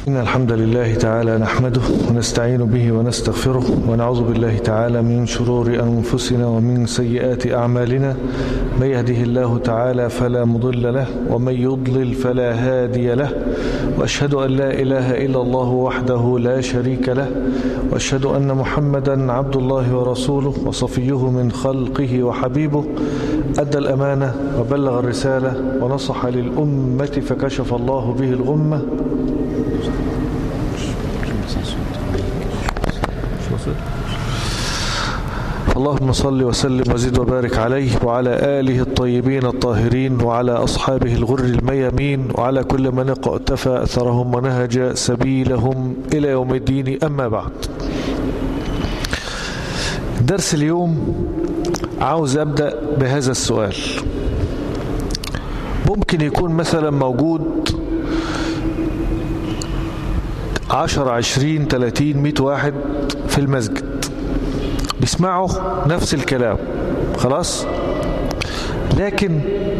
إن الحمد لله تعالى نحمده ونستعين به ونستغفره ونعوذ بالله تعالى من شرور أنفسنا ومن سيئات أعمالنا من يهده الله تعالى فلا مضل له ومن يضلل فلا هادي له وأشهد أن لا إله إلا الله وحده لا شريك له وأشهد أن محمدا عبد الله ورسوله وصفيه من خلقه وحبيبه أدى الأمانة وبلغ الرسالة ونصح للأمة فكشف الله به الغمة اللهم صل وسلم وزد وبارك عليه وعلى آله الطيبين الطاهرين وعلى أصحابه الغر الميامين وعلى كل من اقتفى أثرهم ونهج سبيلهم إلى يوم الدين أما بعد درس اليوم عاوز أبدأ بهذا السؤال ممكن يكون مثلا موجود عشر عشرين تلاتين مئة واحد في المسجد بيسمعوا نفس الكلام خلاص لكن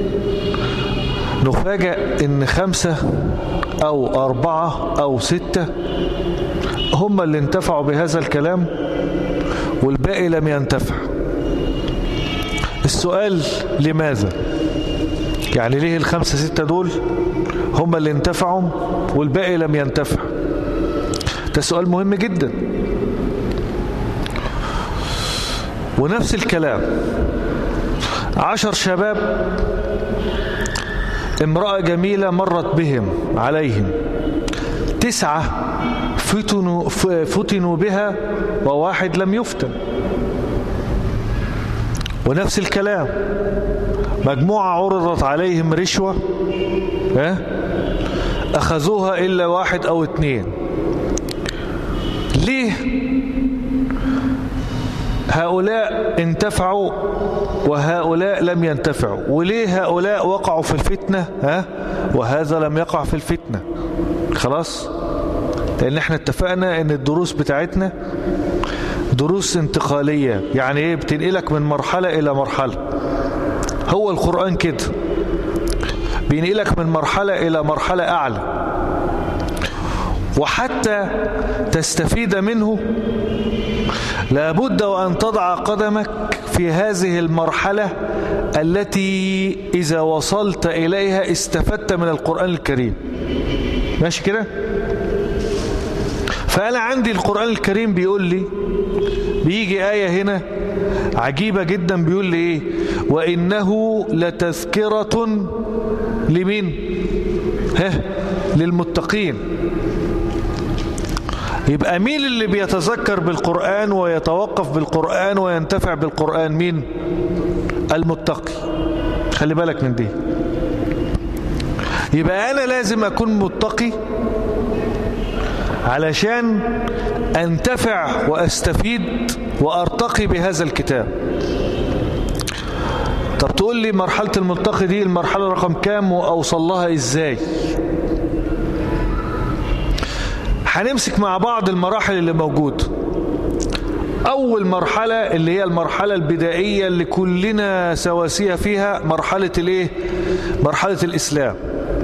نفاجأ ان خمسة او اربعة او ستة هم اللي انتفعوا بهذا الكلام والباقي لم ينتفع السؤال لماذا يعني ليه الخمسة ستة دول هم اللي انتفعوا والباقي لم ينتفع ده سؤال مهم جدا ونفس الكلام عشر شباب امرأة جميلة مرت بهم عليهم تسعة فتنوا, فتنوا بها وواحد لم يفتن ونفس الكلام مجموعة عرضت عليهم رشوة اه أخذوها إلا واحد أو اتنين ليه هؤلاء انتفعوا وهؤلاء لم ينتفعوا وليه هؤلاء وقعوا في الفتنة ها وهذا لم يقع في الفتنة خلاص لان احنا اتفقنا ان الدروس بتاعتنا دروس انتقالية يعني ايه بتنقلك من مرحلة الى مرحلة هو القرآن كده بينقلك من مرحلة الى مرحلة اعلى وحتى تستفيد منه لابد وأن تضع قدمك في هذه المرحلة التي إذا وصلت إليها استفدت من القرآن الكريم ماشي كده فأنا عندي القرآن الكريم بيقول لي بيجي آية هنا عجيبة جدا بيقول لي إيه وإنه لتذكرة لمين ها للمتقين يبقى مين اللي بيتذكر بالقرآن ويتوقف بالقرآن وينتفع بالقرآن مين المتقي خلي بالك من دي يبقى أنا لازم أكون متقي علشان أنتفع وأستفيد وأرتقي بهذا الكتاب طب تقول لي مرحلة المتقي دي المرحلة رقم كام وأوصل لها إزاي هنمسك مع بعض المراحل اللي موجودة أول مرحلة اللي هي المرحلة البدائية اللي كلنا سواسية فيها مرحلة الايه مرحلة الإسلام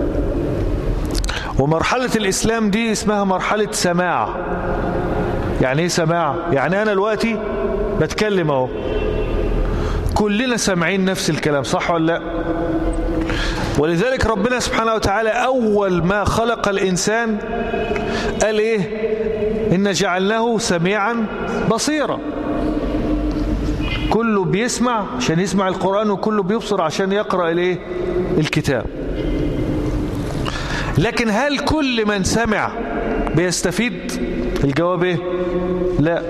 ومرحلة الإسلام دي اسمها مرحلة سماع يعني ايه سماع يعني أنا دلوقتي بتكلم اهو كلنا سامعين نفس الكلام صح ولا لا ولذلك ربنا سبحانه وتعالى أول ما خلق الإنسان قال إيه إن جعلناه سميعا بصيرا كله بيسمع عشان يسمع القرآن وكله بيبصر عشان يقرأ الإيه الكتاب لكن هل كل من سمع بيستفيد الجواب إيه لا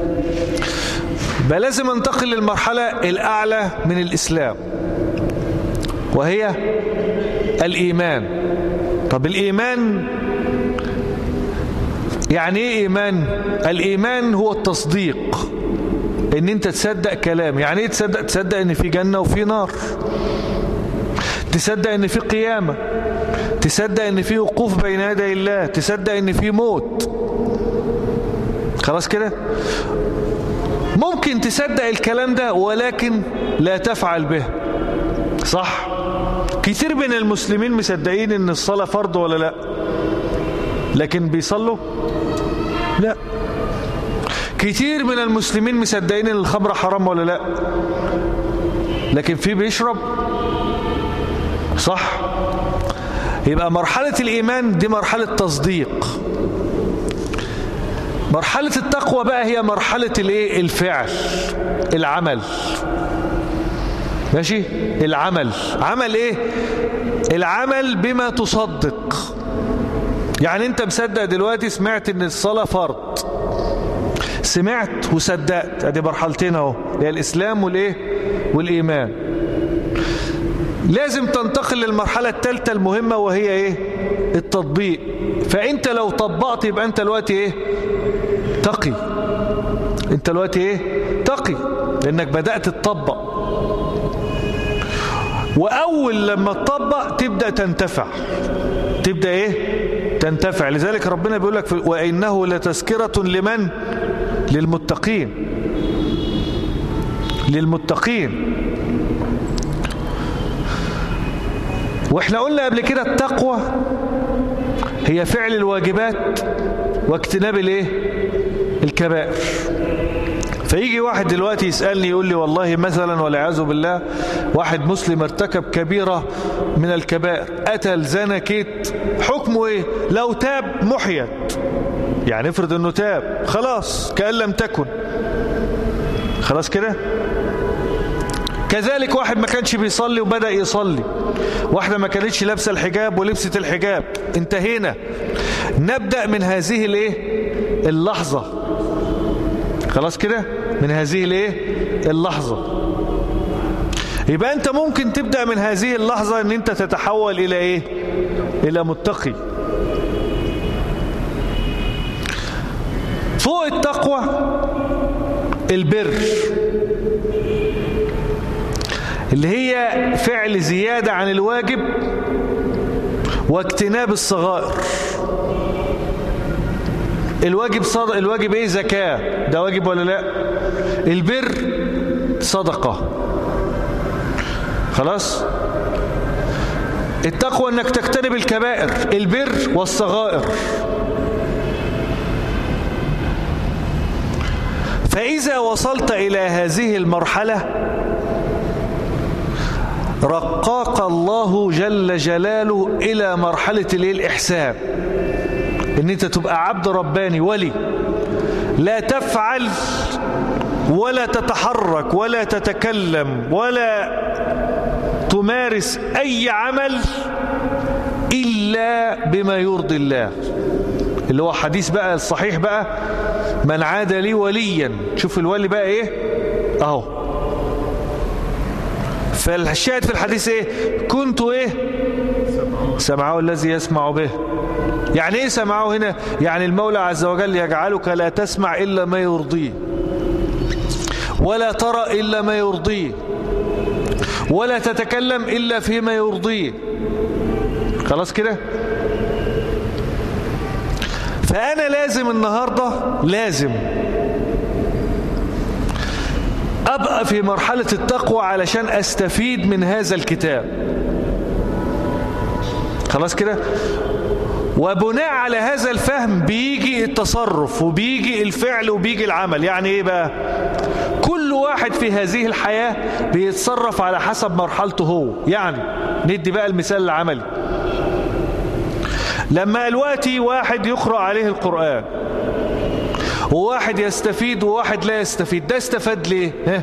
بل لازم انتقل للمرحلة الأعلى من الإسلام وهي الإيمان طب الإيمان يعني ايه ايمان الايمان هو التصديق ان انت تصدق كلام يعني ايه تصدق تصدق ان في جنة وفي نار تصدق ان في قيامة تصدق ان في وقوف بين يدي الله تصدق ان في موت خلاص كده ممكن تصدق الكلام ده ولكن لا تفعل به صح كتير من المسلمين مصدقين ان الصلاة فرض ولا لا لكن بيصلوا لا كتير من المسلمين مصدقين ان الخمر حرام ولا لا لكن في بيشرب صح يبقى مرحلة الإيمان دي مرحلة تصديق مرحلة التقوى بقى هي مرحلة الايه الفعل العمل ماشي العمل عمل ايه العمل بما تصدق يعني انت مصدق دلوقتي سمعت ان الصلاة فرض سمعت وصدقت ادي مرحلتين اهو هي الاسلام والايه والايمان لازم تنتقل للمرحلة الثالثة المهمة وهي ايه التطبيق فانت لو طبقت يبقى انت دلوقتي ايه تقي انت دلوقتي ايه تقي لانك بدأت تطبق واول لما تطبق تبدأ تنتفع تبدأ ايه تنتفع لذلك ربنا بيقول لك وإنه لتذكرة لمن للمتقين للمتقين واحنا قلنا قبل كده التقوى هي فعل الواجبات واجتناب الايه الكبائر فيجي واحد دلوقتي يسألني يقول لي والله مثلا والعياذ بالله واحد مسلم ارتكب كبيرة من الكبائر قتل زنى كيت حكمه ايه لو تاب محيت يعني افرض انه تاب خلاص كأن لم تكن خلاص كده كذلك واحد ما كانش بيصلي وبدأ يصلي واحدة ما كانتش لابسة الحجاب ولبست الحجاب انتهينا نبدأ من هذه الايه اللحظة خلاص كده من هذه الايه اللحظة يبقى انت ممكن تبدأ من هذه اللحظة ان انت تتحول الى ايه الى متقي فوق التقوى البر اللي هي فعل زيادة عن الواجب واجتناب الصغائر الواجب صد... الواجب ايه زكاة ده واجب ولا لا البر صدقة خلاص التقوى انك تجتنب الكبائر البر والصغائر فإذا وصلت إلى هذه المرحلة رقاق الله جل جلاله إلى مرحلة الإحسان ان انت تبقى عبد رباني ولي لا تفعل ولا تتحرك ولا تتكلم ولا تمارس اي عمل الا بما يرضي الله اللي هو حديث بقى الصحيح بقى من عاد لي وليا شوف الولي بقى ايه اهو فالشاهد في الحديث ايه كنت ايه سمعه الذي يسمع به يعني ايه سمعه هنا يعني المولى عز وجل يجعلك لا تسمع إلا ما يرضيه ولا ترى إلا ما يرضيه ولا تتكلم إلا فيما يرضيه خلاص كده فأنا لازم النهاردة لازم أبقى في مرحلة التقوى علشان أستفيد من هذا الكتاب خلاص كده وبناء على هذا الفهم بيجي التصرف وبيجي الفعل وبيجي العمل يعني ايه بقى كل واحد في هذه الحياة بيتصرف على حسب مرحلته هو يعني ندي بقى المثال العملي لما الوقتي واحد يقرأ عليه القرآن وواحد يستفيد وواحد لا يستفيد ده استفاد ليه ها؟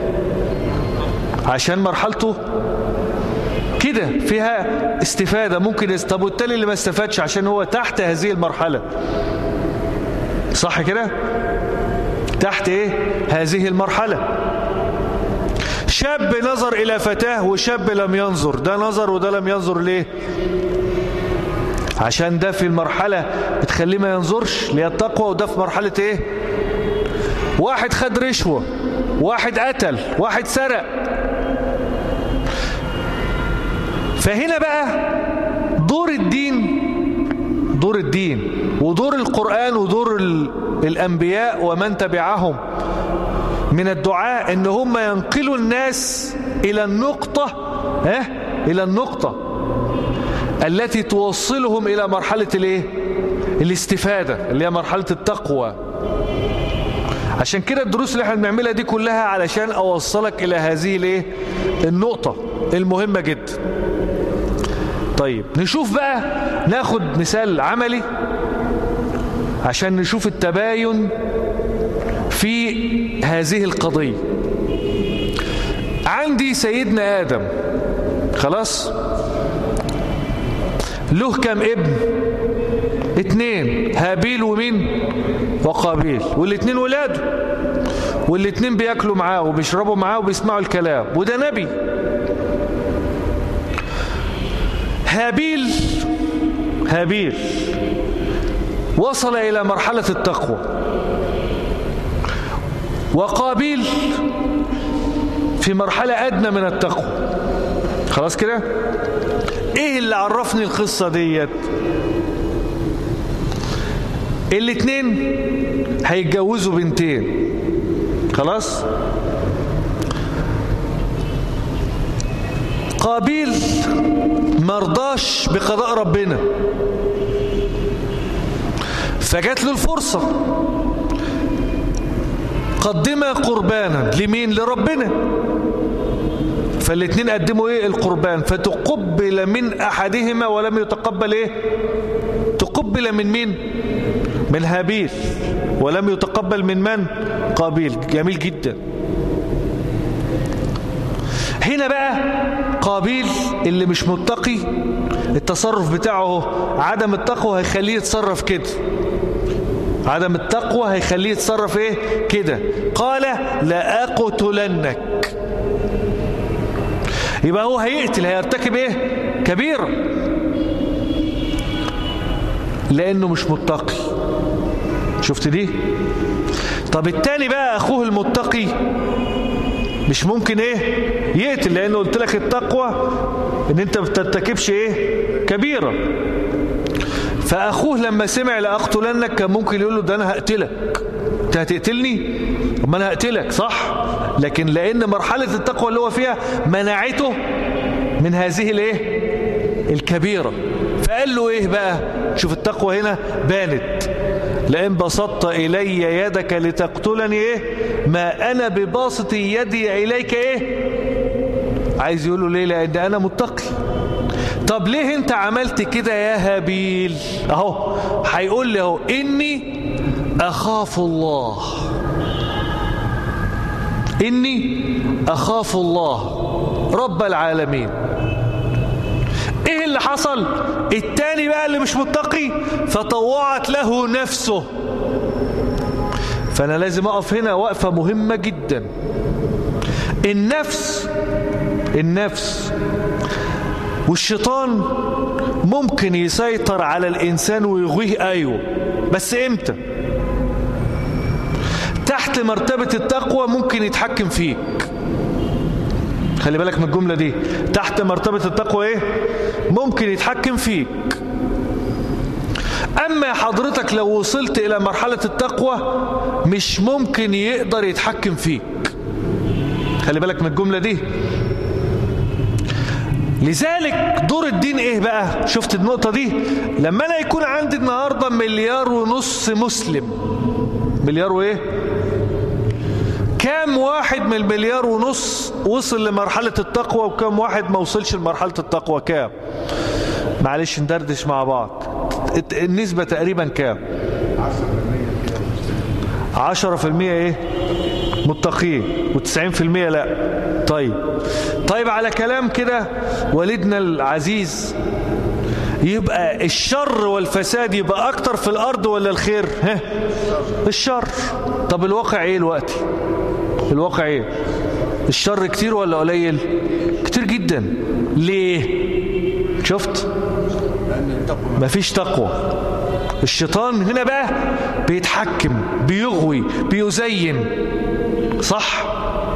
عشان مرحلته كده فيها استفادة ممكن طب والتالي اللي ما استفادش عشان هو تحت هذه المرحلة صح كده تحت ايه هذه المرحلة شاب نظر إلى فتاة وشاب لم ينظر ده نظر وده لم ينظر ليه عشان ده في المرحلة بتخليه ما ينظرش ليه التقوى وده في مرحلة ايه واحد خد رشوة واحد قتل واحد سرق فهنا بقى دور الدين دور الدين ودور القرآن ودور الأنبياء ومن تبعهم من الدعاء ان هم ينقلوا الناس إلى النقطة اه إلى النقطة التي توصلهم إلى مرحلة الايه الاستفادة اللي هي مرحلة التقوى عشان كده الدروس اللي احنا بنعملها دي كلها علشان اوصلك الى هذه الايه النقطة المهمة جدا طيب نشوف بقى ناخد مثال عملي عشان نشوف التباين في هذه القضية عندي سيدنا آدم خلاص له كم ابن اتنين هابيل ومين وقابيل والاتنين ولاده والاتنين بياكلوا معاه وبيشربوا معاه وبيسمعوا الكلام وده نبي هابيل هابيل وصل إلى مرحلة التقوى وقابيل في مرحلة أدنى من التقوى خلاص كده ايه اللي عرفني القصة ديت الاتنين هيتجوزوا بنتين خلاص قابيل مرضاش بقضاء ربنا فجات له الفرصة قدم قربانا لمين لربنا فالاتنين قدموا ايه القربان فتقبل من احدهما ولم يتقبل ايه تقبل من مين من هابيل ولم يتقبل من من قابيل جميل جدا هنا بقى قابيل اللي مش متقي التصرف بتاعه عدم التقوى هيخليه يتصرف كده عدم التقوى هيخليه يتصرف ايه كده قال لا اقتلنك يبقى هو هيقتل هيرتكب ايه كبيرة لانه مش متقي شفت دي طب التاني بقى اخوه المتقي مش ممكن ايه يقتل لانه قلت لك التقوى ان انت ما بترتكبش ايه كبيرة فاخوه لما سمع لاقتلنك كان ممكن يقول له ده انا هقتلك انت هتقتلني ما انا هقتلك صح لكن لان مرحلة التقوى اللي هو فيها منعته من هذه الايه الكبيرة فقال له ايه بقى شوف التقوى هنا بانت لئن بسطت إلي يدك لتقتلني إيه ما أنا بباسط يدي إليك إيه عايز يقول له ليه لأن أنا متقي طب ليه انت عملت كده يا هابيل اهو هيقول لي اهو اني اخاف الله اني اخاف الله رب العالمين ايه اللي حصل التاني بقى اللي مش متقي فطوعت له نفسه فانا لازم اقف هنا وقفة مهمة جدا النفس النفس والشيطان ممكن يسيطر على الانسان ويغويه ايوه بس امتى تحت مرتبة التقوى ممكن يتحكم فيك خلي بالك من الجملة دي تحت مرتبة التقوى ايه ممكن يتحكم فيك اما حضرتك لو وصلت الى مرحلة التقوى مش ممكن يقدر يتحكم فيك خلي بالك من الجملة دي لذلك دور الدين ايه بقى شفت النقطة دي لما انا يكون عندي النهاردة مليار ونص مسلم مليار وايه كام واحد من المليار ونص وصل لمرحلة التقوى وكام واحد ما وصلش لمرحلة التقوى كام معلش ندردش مع بعض النسبة تقريبا كام عشرة في المية ايه متقين وتسعين في المية لا طيب طيب على كلام كده والدنا العزيز يبقى الشر والفساد يبقى اكتر في الارض ولا الخير ها الشر طب الواقع ايه الوقت الواقع ايه الشر كتير ولا قليل كتير جدا ليه شفت مفيش تقوى الشيطان هنا بقى بيتحكم بيغوي بيزين صح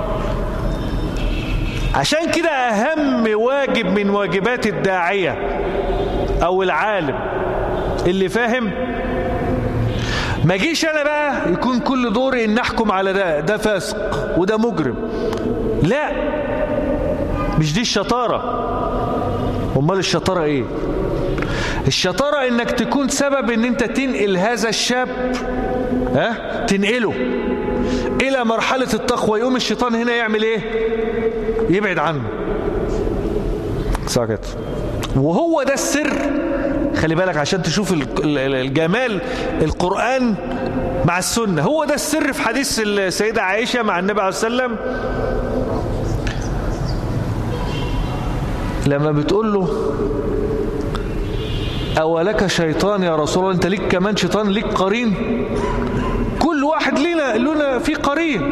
عشان كده أهم واجب من واجبات الداعية أو العالم اللي فاهم ما جيش أنا بقى يكون كل دوري إن أحكم على ده ده فاسق وده مجرم لا مش دي الشطارة امال الشطارة ايه الشطارة انك تكون سبب ان انت تنقل هذا الشاب ها تنقله الى مرحلة التقوى يقوم الشيطان هنا يعمل ايه يبعد عنه ساكت وهو ده السر خلي بالك عشان تشوف الجمال القرآن مع السنة هو ده السر في حديث السيدة عائشة مع النبي عليه السلام لما بتقول له أولك شيطان يا رسول الله أنت ليك كمان شيطان ليك قرين كل واحد لنا لنا في قرين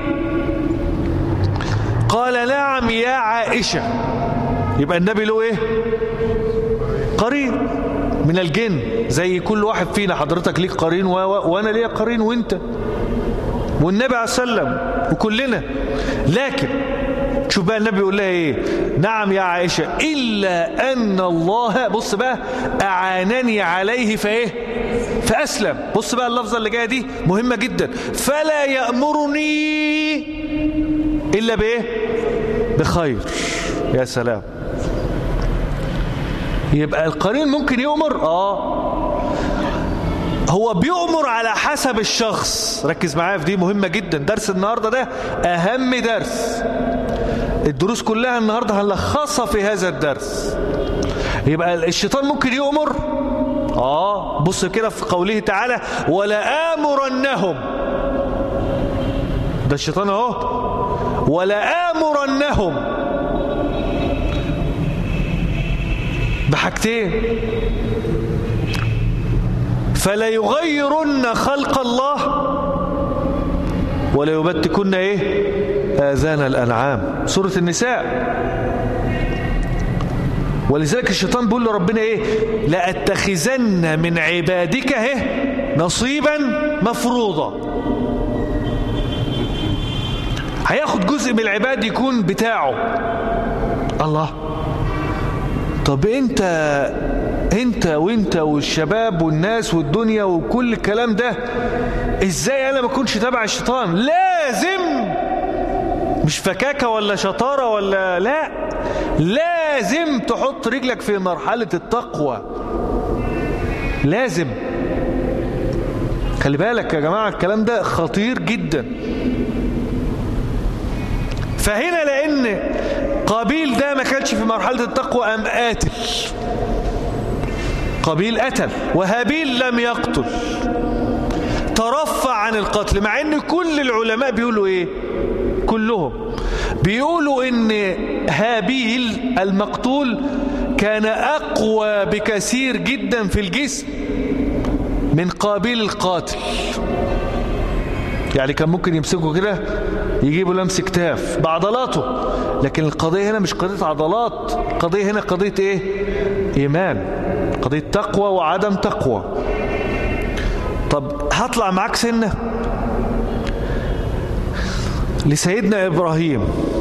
قال نعم يا عائشة يبقى النبي له ايه قرين من الجن زي كل واحد فينا حضرتك ليك قرين و... وانا ليا قرين وانت والنبي عليه السلام وكلنا لكن شوف بقى النبي يقول لها ايه نعم يا عائشة إلا أن الله بص بقى أعانني عليه فايه فأسلم بص بقى اللفظة اللي جاية دي مهمة جدا فلا يأمرني إلا بإيه بخير يا سلام يبقى القرين ممكن يؤمر آه هو بيؤمر على حسب الشخص ركز معايا في دي مهمة جدا درس النهاردة ده أهم درس الدروس كلها النهاردة هنلخصها في هذا الدرس يبقى الشيطان ممكن يؤمر آه بص كده في قوله تعالى ولا آمرنهم ده الشيطان اهو ولا آمرنهم بحاجتين فلا يغيرن خلق الله ولا يبتكن ايه آذان الأنعام سورة النساء ولذلك الشيطان بيقول لربنا ايه لأتخذن من عبادك ايه نصيبا مفروضا هياخد جزء من العباد يكون بتاعه الله طب انت انت وانت والشباب والناس والدنيا وكل الكلام ده ازاي انا ما اكونش تبع الشيطان لازم مش فكاكة ولا شطارة ولا لا لازم تحط رجلك في مرحلة التقوى لازم خلي بالك يا جماعة الكلام ده خطير جدا فهنا لأن قابيل ده ما كانش في مرحلة التقوى أم قاتل قابيل قتل وهابيل لم يقتل ترفع عن القتل مع ان كل العلماء بيقولوا ايه كلهم بيقولوا ان هابيل المقتول كان اقوى بكثير جدا في الجسم من قابيل القاتل يعني كان ممكن يمسكه كده يجيبوا لمس كتاف بعضلاته لكن القضية هنا مش قضية عضلات القضية هنا قضية ايه ايمان قضية تقوى وعدم تقوى طب هطلع معاك سنة لسيدنا إبراهيم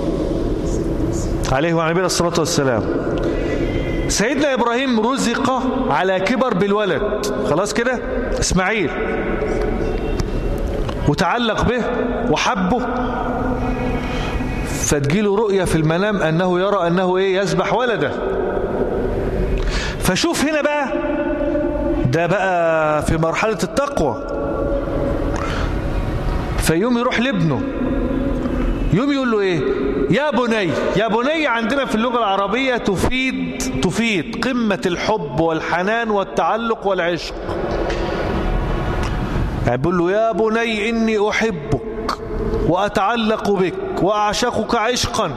عليه وعلى نبينا الصلاة والسلام سيدنا إبراهيم رزق على كبر بالولد خلاص كده إسماعيل وتعلق به وحبه فتجيله رؤية في المنام أنه يرى أنه إيه يسبح ولده فشوف هنا بقى ده بقى في مرحلة التقوى فيوم يروح لابنه يوم يقول له ايه يا بني يا بني عندنا في اللغة العربية تفيد تفيد قمة الحب والحنان والتعلق والعشق يعني بيقول له يا بني إني أحبك وأتعلق بك وأعشقك عشقا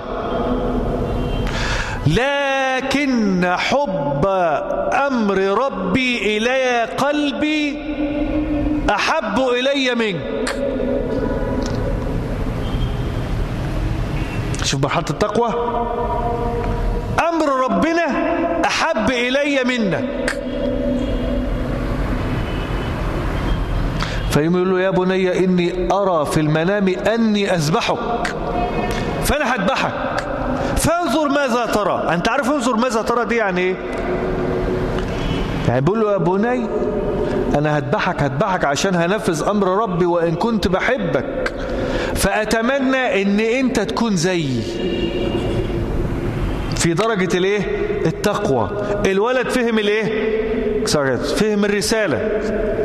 لكن حب أمر ربي إلي قلبي أحب إلي منك شوف مرحلة التقوى أمر ربنا أحب إلي منك فيقوم يقول له يا بني إني أرى في المنام أني أذبحك فأنا هذبحك فانظر ماذا ترى أنت عارف انظر ماذا ترى دي يعني إيه يعني بيقول له يا بني أنا هذبحك هذبحك عشان هنفذ أمر ربي وإن كنت بحبك فأتمنى أن أنت تكون زيي في في درجة الايه التقوى الولد فهم الايه فهم الرسالة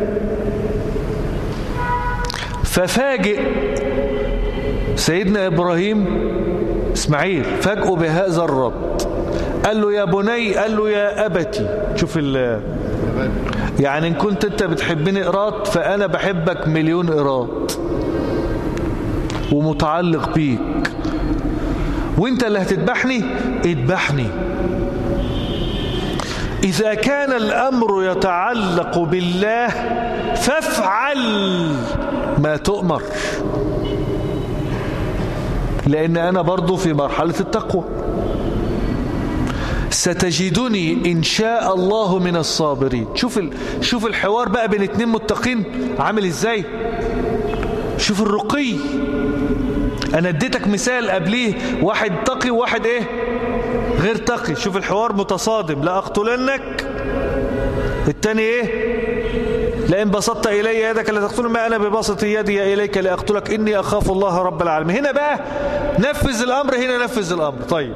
ففاجئ سيدنا إبراهيم إسماعيل فاجئه بهذا الرد قال له يا بني قال له يا أبتي شوف ال يعني إن كنت أنت بتحبني قراط فأنا بحبك مليون قراط ومتعلق بيك وانت اللي هتذبحني اذبحني إذا كان الأمر يتعلق بالله فافعل ما تؤمر لأن أنا برضو في مرحلة التقوى ستجدني إن شاء الله من الصابرين شوف ال... شوف الحوار بقى بين اتنين متقين عامل ازاي شوف الرقي انا اديتك مثال قبليه واحد تقي وواحد ايه غير تقي شوف الحوار متصادم لا اقتلنك التاني ايه لئن بسطت إلي يدك لتقتل ما أنا ببسط يدي إليك لأقتلك إني أخاف الله رب العالمين هنا بقى نفذ الأمر هنا نفذ الأمر طيب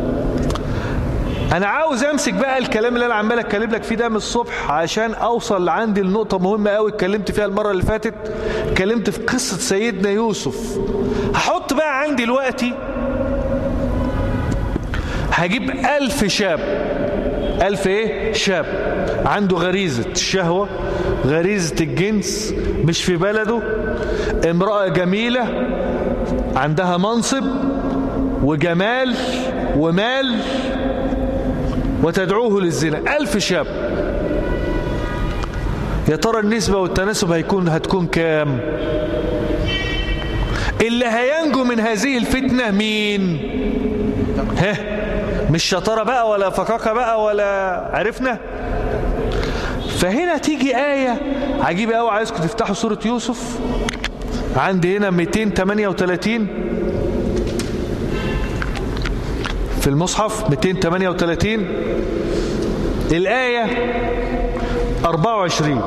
أنا عاوز أمسك بقى الكلام اللي أنا عمال أتكلم لك فيه ده من الصبح عشان أوصل لعندي النقطة مهمة قوي اتكلمت فيها المرة اللي فاتت اتكلمت في قصة سيدنا يوسف هحط بقى عندي دلوقتي هجيب ألف شاب ألف إيه شاب عنده غريزة الشهوة غريزة الجنس مش في بلده امرأة جميلة عندها منصب وجمال ومال وتدعوه للزنا ألف شاب يا ترى النسبة والتناسب هيكون هتكون كام اللي هينجو من هذه الفتنة مين ها مش شطارة بقى ولا فقاقة بقى ولا عرفنا فهنا تيجي آية عجيبة قوي عايزكم تفتحوا سورة يوسف عندي هنا 238 في المصحف 238 الآية 24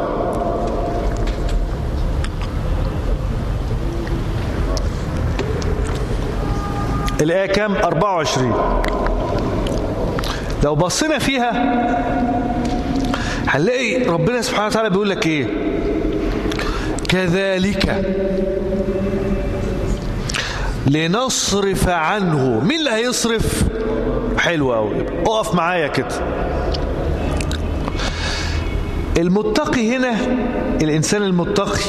الآية كام 24 لو بصينا فيها هنلاقي ربنا سبحانه وتعالى بيقول لك ايه كذلك لنصرف عنه مين اللي هيصرف حلو قوي اقف معايا كده المتقي هنا الانسان المتقي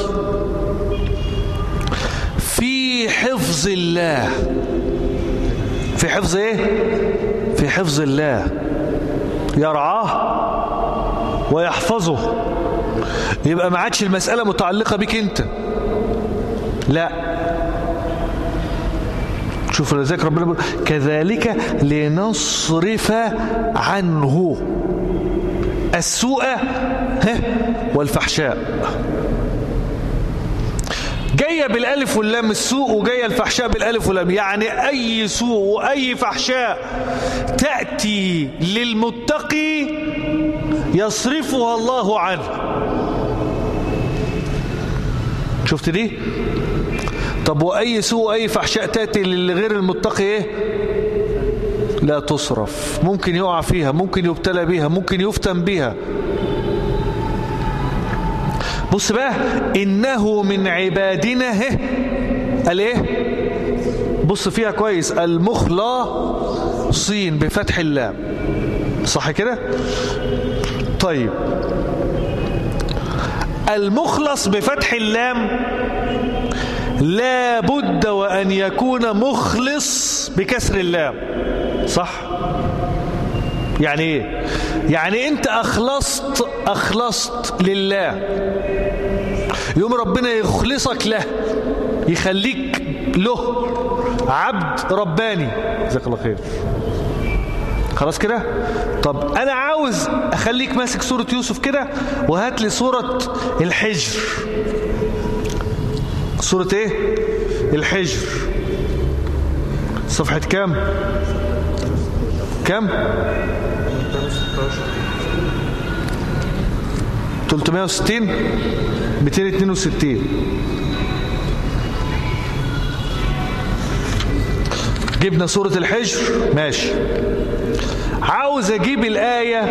في حفظ الله في حفظ ايه في حفظ الله يرعاه ويحفظه يبقى ما عادش المسألة متعلقة بك انت لا شوف لذلك ربنا بيقول كذلك لنصرف عنه السوء والفحشاء جاية بالالف واللام السوء وجاية الفحشاء بالالف واللام يعني اي سوء واي فحشاء تأتي للمتقي يصرفها الله عنه شفت دي طب واي سوء واي فحشاء تأتي للغير المتقي ايه لا تصرف ممكن يقع فيها ممكن يبتلى بيها ممكن يفتن بيها بص بقى إنه من عبادنا هه قال ايه بص فيها كويس المخلصين بفتح اللام صح كده طيب المخلص بفتح اللام لا بد وأن يكون مخلص بكسر اللام صح يعني ايه يعني انت اخلصت اخلصت لله يوم ربنا يخلصك له يخليك له عبد رباني جزاك الله خير خلاص كده طب انا عاوز اخليك ماسك سورة يوسف كده وهات لي سورة الحجر سورة ايه الحجر صفحة كام كام 360 262 جبنا سورة الحجر ماشي عاوز اجيب الآية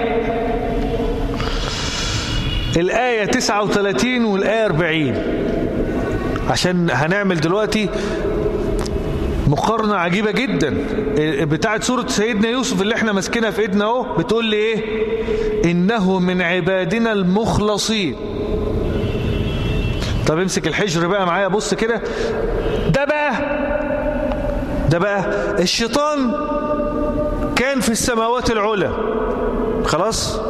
الآية 39 والآية 40 عشان هنعمل دلوقتي مقارنة عجيبة جدا بتاعت سورة سيدنا يوسف اللي احنا ماسكينها في ايدنا اهو بتقول لي ايه انه من عبادنا المخلصين طب امسك الحجر بقى معايا بص كده ده بقى ده بقى الشيطان كان في السماوات العلى خلاص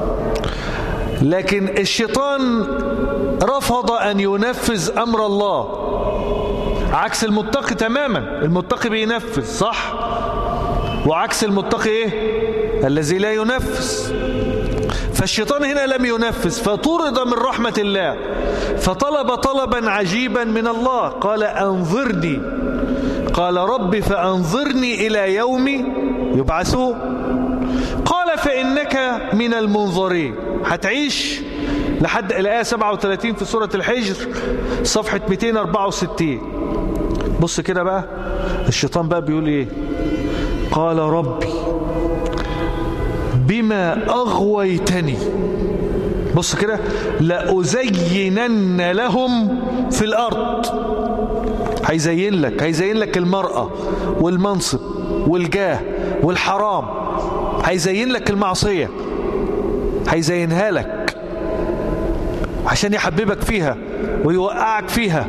لكن الشيطان رفض أن ينفذ أمر الله عكس المتقي تماما المتقي بينفذ صح وعكس المتقي ايه الذي لا ينفذ فالشيطان هنا لم ينفذ فطرد من رحمة الله فطلب طلبا عجيبا من الله قال أنظرني قال رب فأنظرني إلى يوم يبعثون قال فإنك من المنظرين هتعيش لحد الآية 37 في سورة الحجر صفحة 264 بص كده بقى الشيطان بقى بيقول ايه قال ربي بما أغويتني بص كده لأزينن لهم في الأرض هيزين لك هيزين لك المرأة والمنصب والجاه والحرام هيزين لك المعصية هيزينها لك عشان يحببك فيها ويوقعك فيها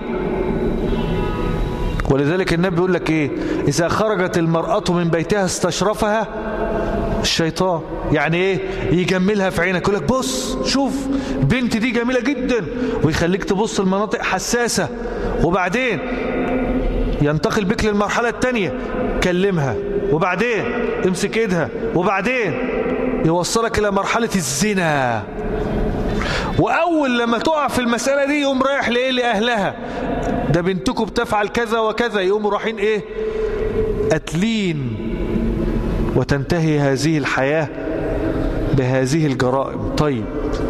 ولذلك النبي بيقول لك ايه اذا خرجت المرأة من بيتها استشرفها الشيطان يعني ايه يجملها في عينك يقول لك بص شوف بنت دي جميلة جدا ويخليك تبص المناطق حساسة وبعدين ينتقل بك للمرحلة التانية كلمها وبعدين امسك ايدها وبعدين يوصلك الى مرحلة الزنا واول لما تقع في المسألة دي يقوم رايح لايه لاهلها ده بنتكم بتفعل كذا وكذا يقوموا رايحين ايه قتلين وتنتهي هذه الحياة بهذه الجرائم طيب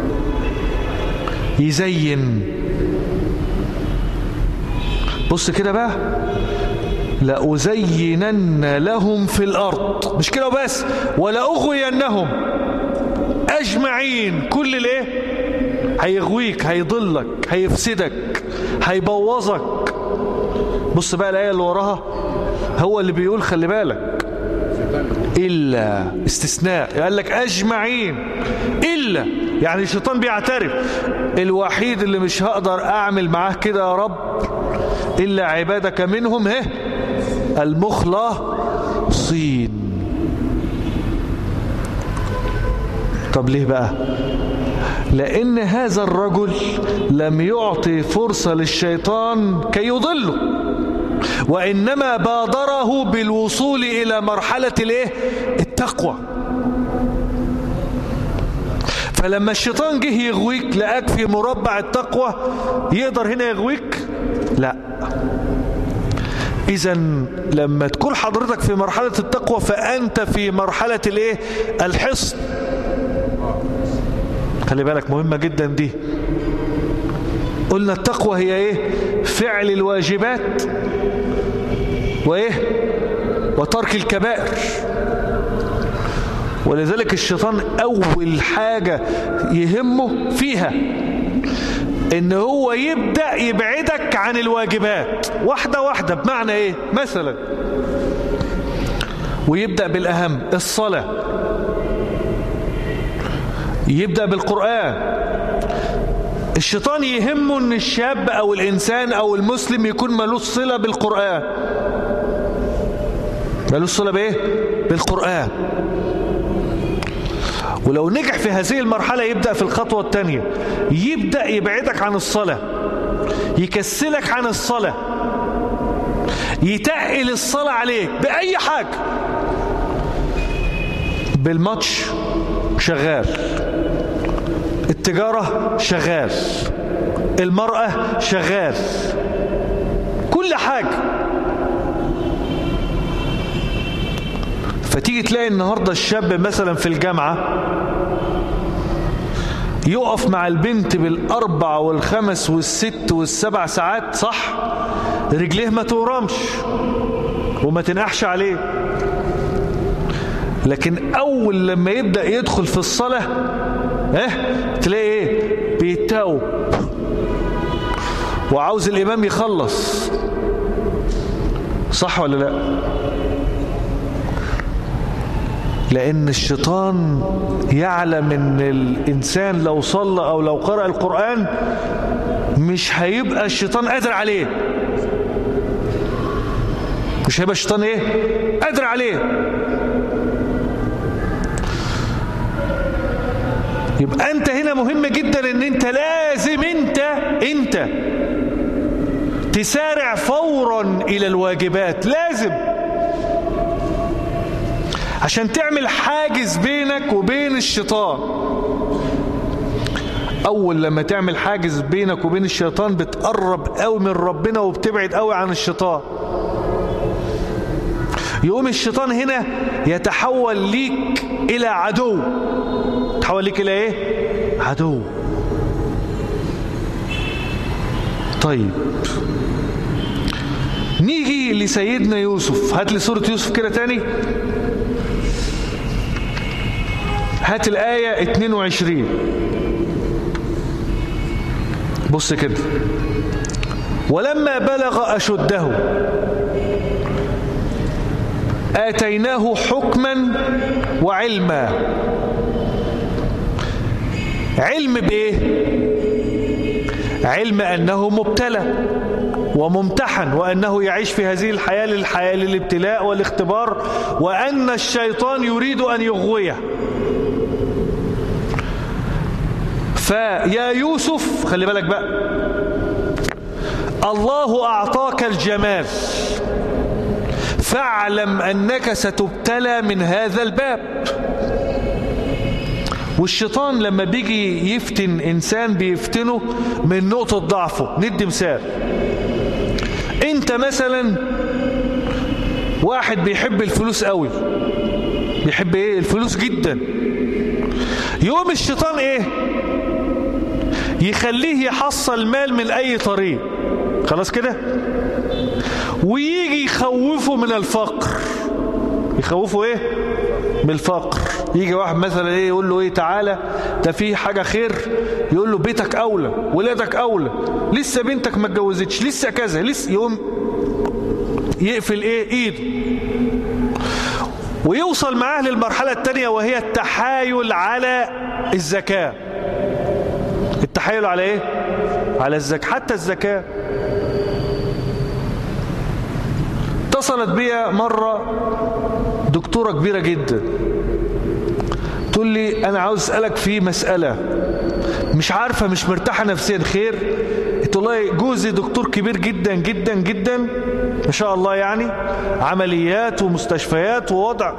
يزين بص كده بقى لأزينن لهم في الأرض مش كده وبس ولأغوينهم أجمعين كل الايه هيغويك هيضلك هيفسدك هيبوظك بص بقى الآية اللي وراها هو اللي بيقول خلي بالك إلا استثناء قال لك أجمعين إلا يعني الشيطان بيعترف الوحيد اللي مش هقدر أعمل معاه كده يا رب إلا عبادك منهم هه المخلصين طب ليه بقى لأن هذا الرجل لم يعطي فرصة للشيطان كي يضله وإنما بادره بالوصول إلى مرحلة الايه التقوى فلما الشيطان جه يغويك لقاك في مربع التقوى يقدر هنا يغويك لا إذا لما تكون حضرتك في مرحلة التقوى فأنت في مرحلة الايه الحصن خلي بالك مهمة جدا دي قلنا التقوى هي ايه فعل الواجبات وايه وترك الكبائر ولذلك الشيطان اول حاجة يهمه فيها ان هو يبدأ يبعدك عن الواجبات واحدة واحدة بمعنى ايه مثلا ويبدأ بالاهم الصلاة يبدأ بالقرآن الشيطان يهمه ان الشاب او الانسان او المسلم يكون ملوش صلة بالقرآن ملوش صلة بايه بالقرآن ولو نجح في هذه المرحلة يبدأ في الخطوة الثانية يبدأ يبعدك عن الصلاة يكسلك عن الصلاة يتقل الصلاة عليك بأي حاجة بالماتش شغال التجارة شغال المرأة شغال كل حاجة فتيجي تلاقي النهاردة الشاب مثلا في الجامعة يقف مع البنت بالأربع والخمس والست والسبع ساعات صح رجليه ما تورمش وما تنقحش عليه لكن اول لما يبدأ يدخل في الصلاة اه تلاقي ايه بيتاوب وعاوز الامام يخلص صح ولا لا لأن الشيطان يعلم أن الإنسان لو صلى أو لو قرأ القرآن مش هيبقى الشيطان قادر عليه مش هيبقى الشيطان ايه قادر عليه يبقى انت هنا مهم جدا ان انت لازم انت انت تسارع فورا الى الواجبات لازم عشان تعمل حاجز بينك وبين الشيطان اول لما تعمل حاجز بينك وبين الشيطان بتقرب قوي من ربنا وبتبعد قوي عن الشيطان يقوم الشيطان هنا يتحول ليك الى عدو تحول ليك الى ايه عدو طيب نيجي لسيدنا يوسف هات لي سورة يوسف كده تاني هات الآية 22 بص كده ولما بلغ أشده آتيناه حكما وعلما علم بإيه علم أنه مبتلى وممتحن وأنه يعيش في هذه الحياة للحياة للابتلاء والاختبار وأن الشيطان يريد أن يغويه فيا يوسف خلي بالك بقى الله أعطاك الجمال فاعلم أنك ستبتلى من هذا الباب والشيطان لما بيجي يفتن إنسان بيفتنه من نقطة ضعفه ندي مثال انت مثلا واحد بيحب الفلوس قوي بيحب ايه الفلوس جدا يوم الشيطان ايه يخليه يحصل مال من اي طريق خلاص كده ويجي يخوفه من الفقر يخوفه ايه من الفقر يجي واحد مثلا ايه يقول له ايه تعالى ده في حاجة خير يقول له بيتك اولى ولادك اولى لسه بنتك ما اتجوزتش لسه كذا لسه يقوم يقفل ايه ايده ويوصل معاه للمرحلة التانية وهي التحايل على الزكاة التحايل على ايه على الزكاة حتى الزكاة اتصلت بيا مرة دكتورة كبيرة جدا تقول لي انا عاوز اسألك في مسألة مش عارفة مش مرتاحة نفسيا خير قلت والله جوزي دكتور كبير جدا جدا جدا ما شاء الله يعني عمليات ومستشفيات ووضع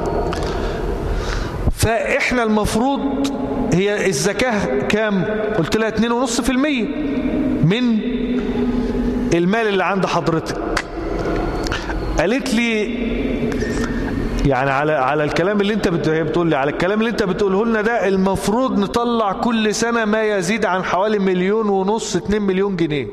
فاحنا المفروض هي الزكاة كام قلت لها 2.5% من المال اللي عند حضرتك قالت لي يعني على على الكلام اللي انت بتقول لي على الكلام اللي انت بتقوله لنا ده المفروض نطلع كل سنة ما يزيد عن حوالي مليون ونص 2 مليون جنيه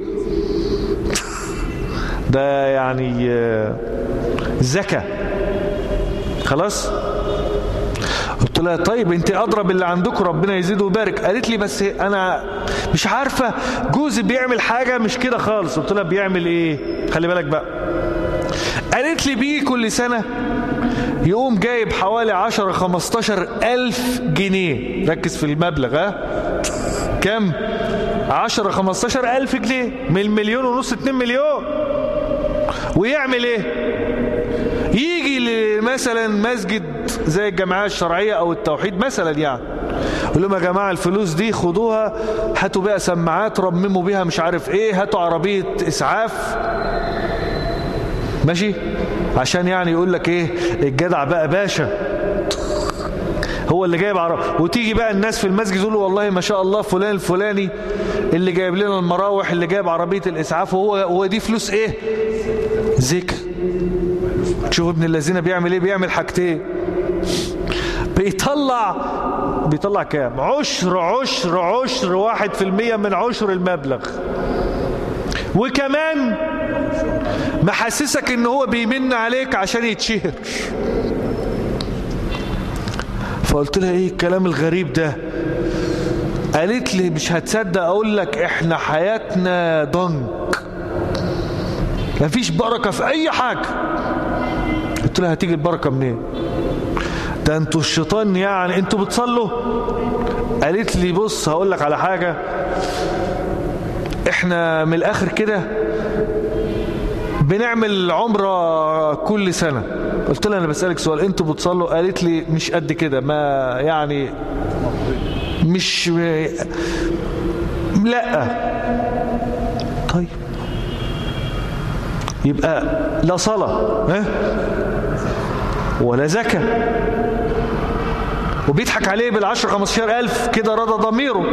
ده يعني زكاة خلاص قلت لها طيب انت اضرب اللي عندكم ربنا يزيد ويبارك قالت لي بس انا مش عارفة جوزي بيعمل حاجة مش كده خالص قلت لها بيعمل ايه خلي بالك بقى قالت لي بيه كل سنة يقوم جايب حوالي 10 15 ألف جنيه ركز في المبلغ ها كم 10 15 ألف جنيه من المليون ونص 2 مليون ويعمل ايه يجي مثلا مسجد زي الجماعة الشرعية او التوحيد مثلا يعني يقول لهم يا جماعة الفلوس دي خدوها هاتوا بيها سماعات رمموا بيها مش عارف ايه هاتوا عربية اسعاف ماشي عشان يعني يقول لك ايه الجدع بقى باشا هو اللي جايب عرب وتيجي بقى الناس في المسجد يقولوا والله ما شاء الله فلان الفلاني اللي جايب لنا المراوح اللي جايب عربية الإسعاف وهو هو دي فلوس ايه ذكر شوف ابن الذين بيعمل ايه بيعمل حاجتين بيطلع بيطلع كام عشر عشر عشر واحد في المية من عشر المبلغ وكمان محسسك ان هو بيمن عليك عشان يتشهر فقلت لها ايه الكلام الغريب ده قالت لي مش هتصدق اقول لك احنا حياتنا ضنك مفيش بركة في اي حاجة قلت لها هتيجي البركة منين ده انتوا الشيطان يعني انتوا بتصلوا قالت لي بص هقول لك على حاجة احنا من الاخر كده بنعمل عمرة كل سنة قلت لها انا بسألك سؤال انتوا بتصلوا قالت لي مش قد كده ما يعني مش لا طيب يبقى لا صلاة ها ولا زكاة وبيضحك عليه بالعشر خمستاشر ألف كده رضى ضميره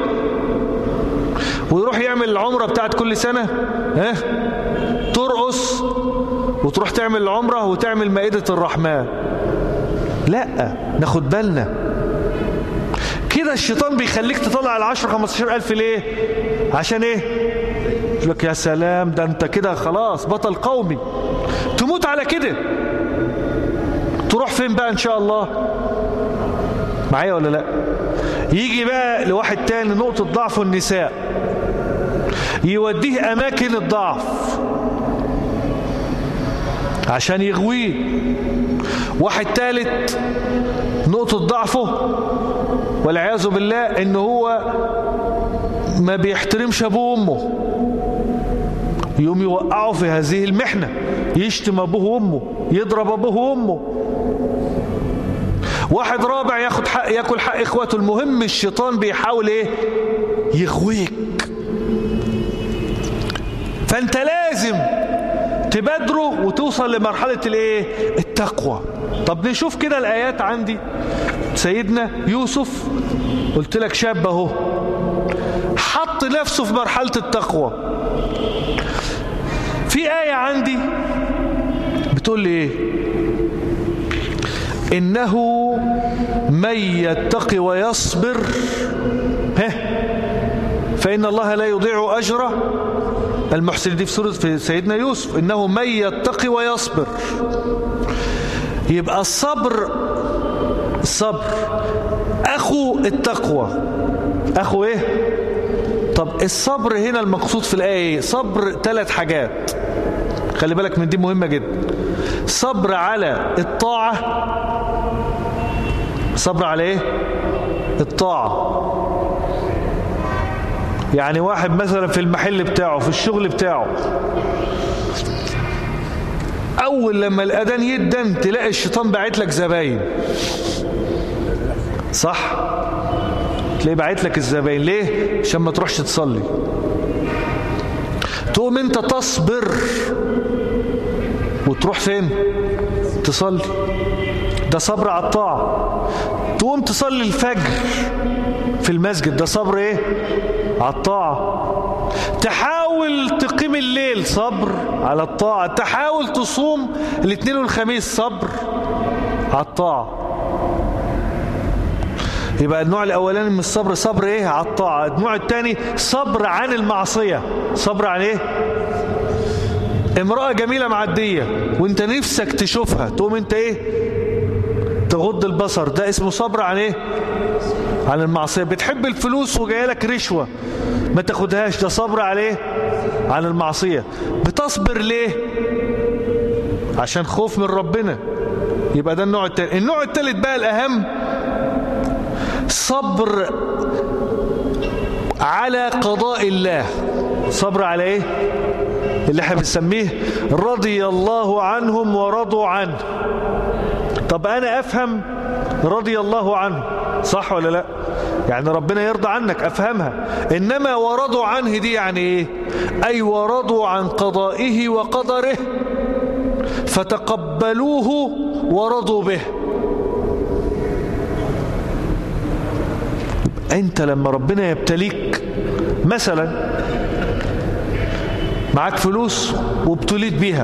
ويروح يعمل العمرة بتاعت كل سنة ها ترقص وتروح تعمل العمرة وتعمل مائدة الرحمن لا ناخد بالنا كده الشيطان بيخليك تطلع العشر خمستاشر ألف ليه عشان ايه يقول لك يا سلام ده انت كده خلاص بطل قومي تموت على كده تروح فين بقى ان شاء الله معايا ولا لا يجي بقى لواحد تاني نقطة ضعف النساء يوديه أماكن الضعف عشان يغويه واحد تالت نقطة ضعفه والعياذ بالله ان هو ما بيحترمش ابوه وامه يوم يوقعه في هذه المحنة يشتم ابوه وامه يضرب ابوه وامه واحد رابع ياخد حق ياكل حق اخواته المهم الشيطان بيحاول ايه يغويك فانت لازم تبادره وتوصل لمرحلة الايه التقوى طب نشوف كده الايات عندي سيدنا يوسف قلت لك شاب اهو حط نفسه في مرحلة التقوى في آية عندي بتقول لي ايه إنه من يتقي ويصبر ها فإن الله لا يضيع أجره المحسن دي في سورة في سيدنا يوسف إنه من يتقي ويصبر يبقى الصبر الصبر أخو التقوى أخو إيه طب الصبر هنا المقصود في الآية إيه صبر ثلاث حاجات خلي بالك من دي مهمة جدا صبر على الطاعة صبر على ايه الطاعة يعني واحد مثلا في المحل بتاعه في الشغل بتاعه اول لما الاذان يدن تلاقي الشيطان باعت لك زباين صح تلاقيه باعت لك الزباين ليه عشان ما تروحش تصلي تقوم انت تصبر وتروح فين تصلي ده صبر على الطاعة تقوم تصلي الفجر في المسجد ده صبر ايه على الطاعة تحاول تقيم الليل صبر على الطاعة تحاول تصوم الاثنين والخميس صبر على الطاعة يبقى النوع الاولاني من الصبر صبر ايه على الطاعة النوع الثاني صبر عن المعصية صبر عن ايه امرأة جميلة معدية وانت نفسك تشوفها تقوم انت ايه تغض البصر ده اسمه صبر عن ايه عن المعصية بتحب الفلوس وجاي لك رشوة ما تاخدهاش ده صبر عليه عن المعصية بتصبر ليه عشان خوف من ربنا يبقى ده النوع التالت النوع التالت بقى الأهم صبر على قضاء الله صبر على ايه اللي احنا بنسميه رضي الله عنهم ورضوا عنه طب انا افهم رضي الله عنه صح ولا لا يعني ربنا يرضى عنك افهمها انما ورضوا عنه دي يعني ايه اي ورضوا عن قضائه وقدره فتقبلوه ورضوا به انت لما ربنا يبتليك مثلا معاك فلوس وابتليت بيها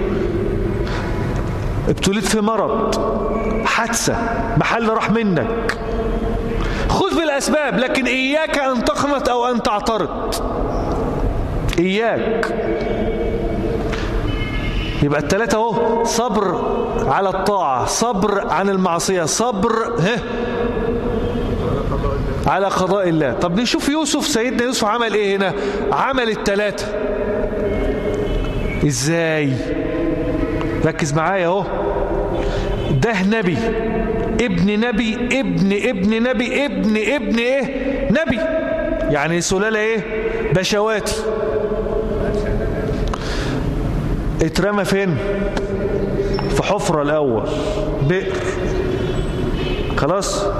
ابتليت في مرض حادثة محل راح منك خذ بالأسباب لكن إياك أن تقنط أو أن تعترض إياك يبقى التلاتة اهو صبر على الطاعة صبر عن المعصية صبر ها على قضاء الله طب نشوف يوسف سيدنا يوسف عمل ايه هنا عمل التلاتة ازاي ركز معايا اهو ده نبي ابن نبي ابن ابن نبي ابن ابن ايه نبي يعني سلالة ايه بشواتي اترمى فين في حفرة الاول بئر خلاص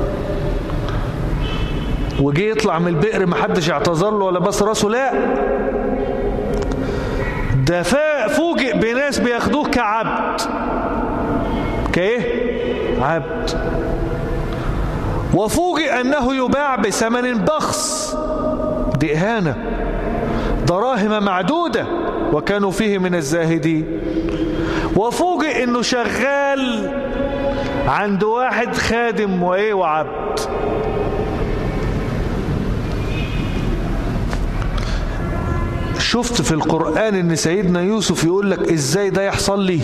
وجي يطلع من البئر محدش اعتذر له ولا بس راسه لا ده فوجئ بناس بياخدوه كعبد كايه عبد وفوجئ انه يباع بثمن بخس دي اهانه دراهم معدوده وكانوا فيه من الزاهدين وفوجئ انه شغال عند واحد خادم وايه وعبد شفت في القرآن ان سيدنا يوسف يقول لك ازاي ده يحصل لي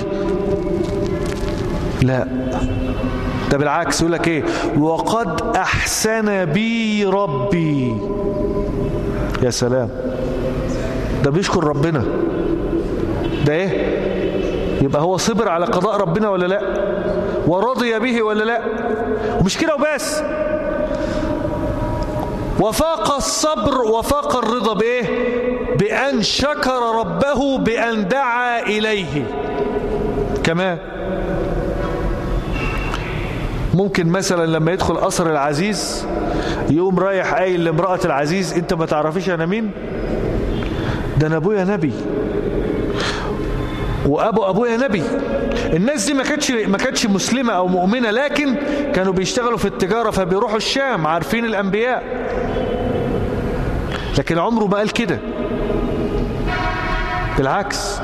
لا ده بالعكس يقول لك ايه وقد احسن بي ربي يا سلام ده بيشكر ربنا ده ايه يبقى هو صبر على قضاء ربنا ولا لا ورضي به ولا لا ومش كده وبس وفاق الصبر وفاق الرضا بايه بأن شكر ربه بأن دعا إليه كمان ممكن مثلا لما يدخل قصر العزيز يقوم رايح قايل لامرأة العزيز انت ما تعرفيش انا مين ده انا ابويا نبي وابو ابويا نبي الناس دي ما كانتش ما كانتش مسلمه او مؤمنه لكن كانوا بيشتغلوا في التجاره فبيروحوا الشام عارفين الانبياء لكن عمره ما قال كده بالعكس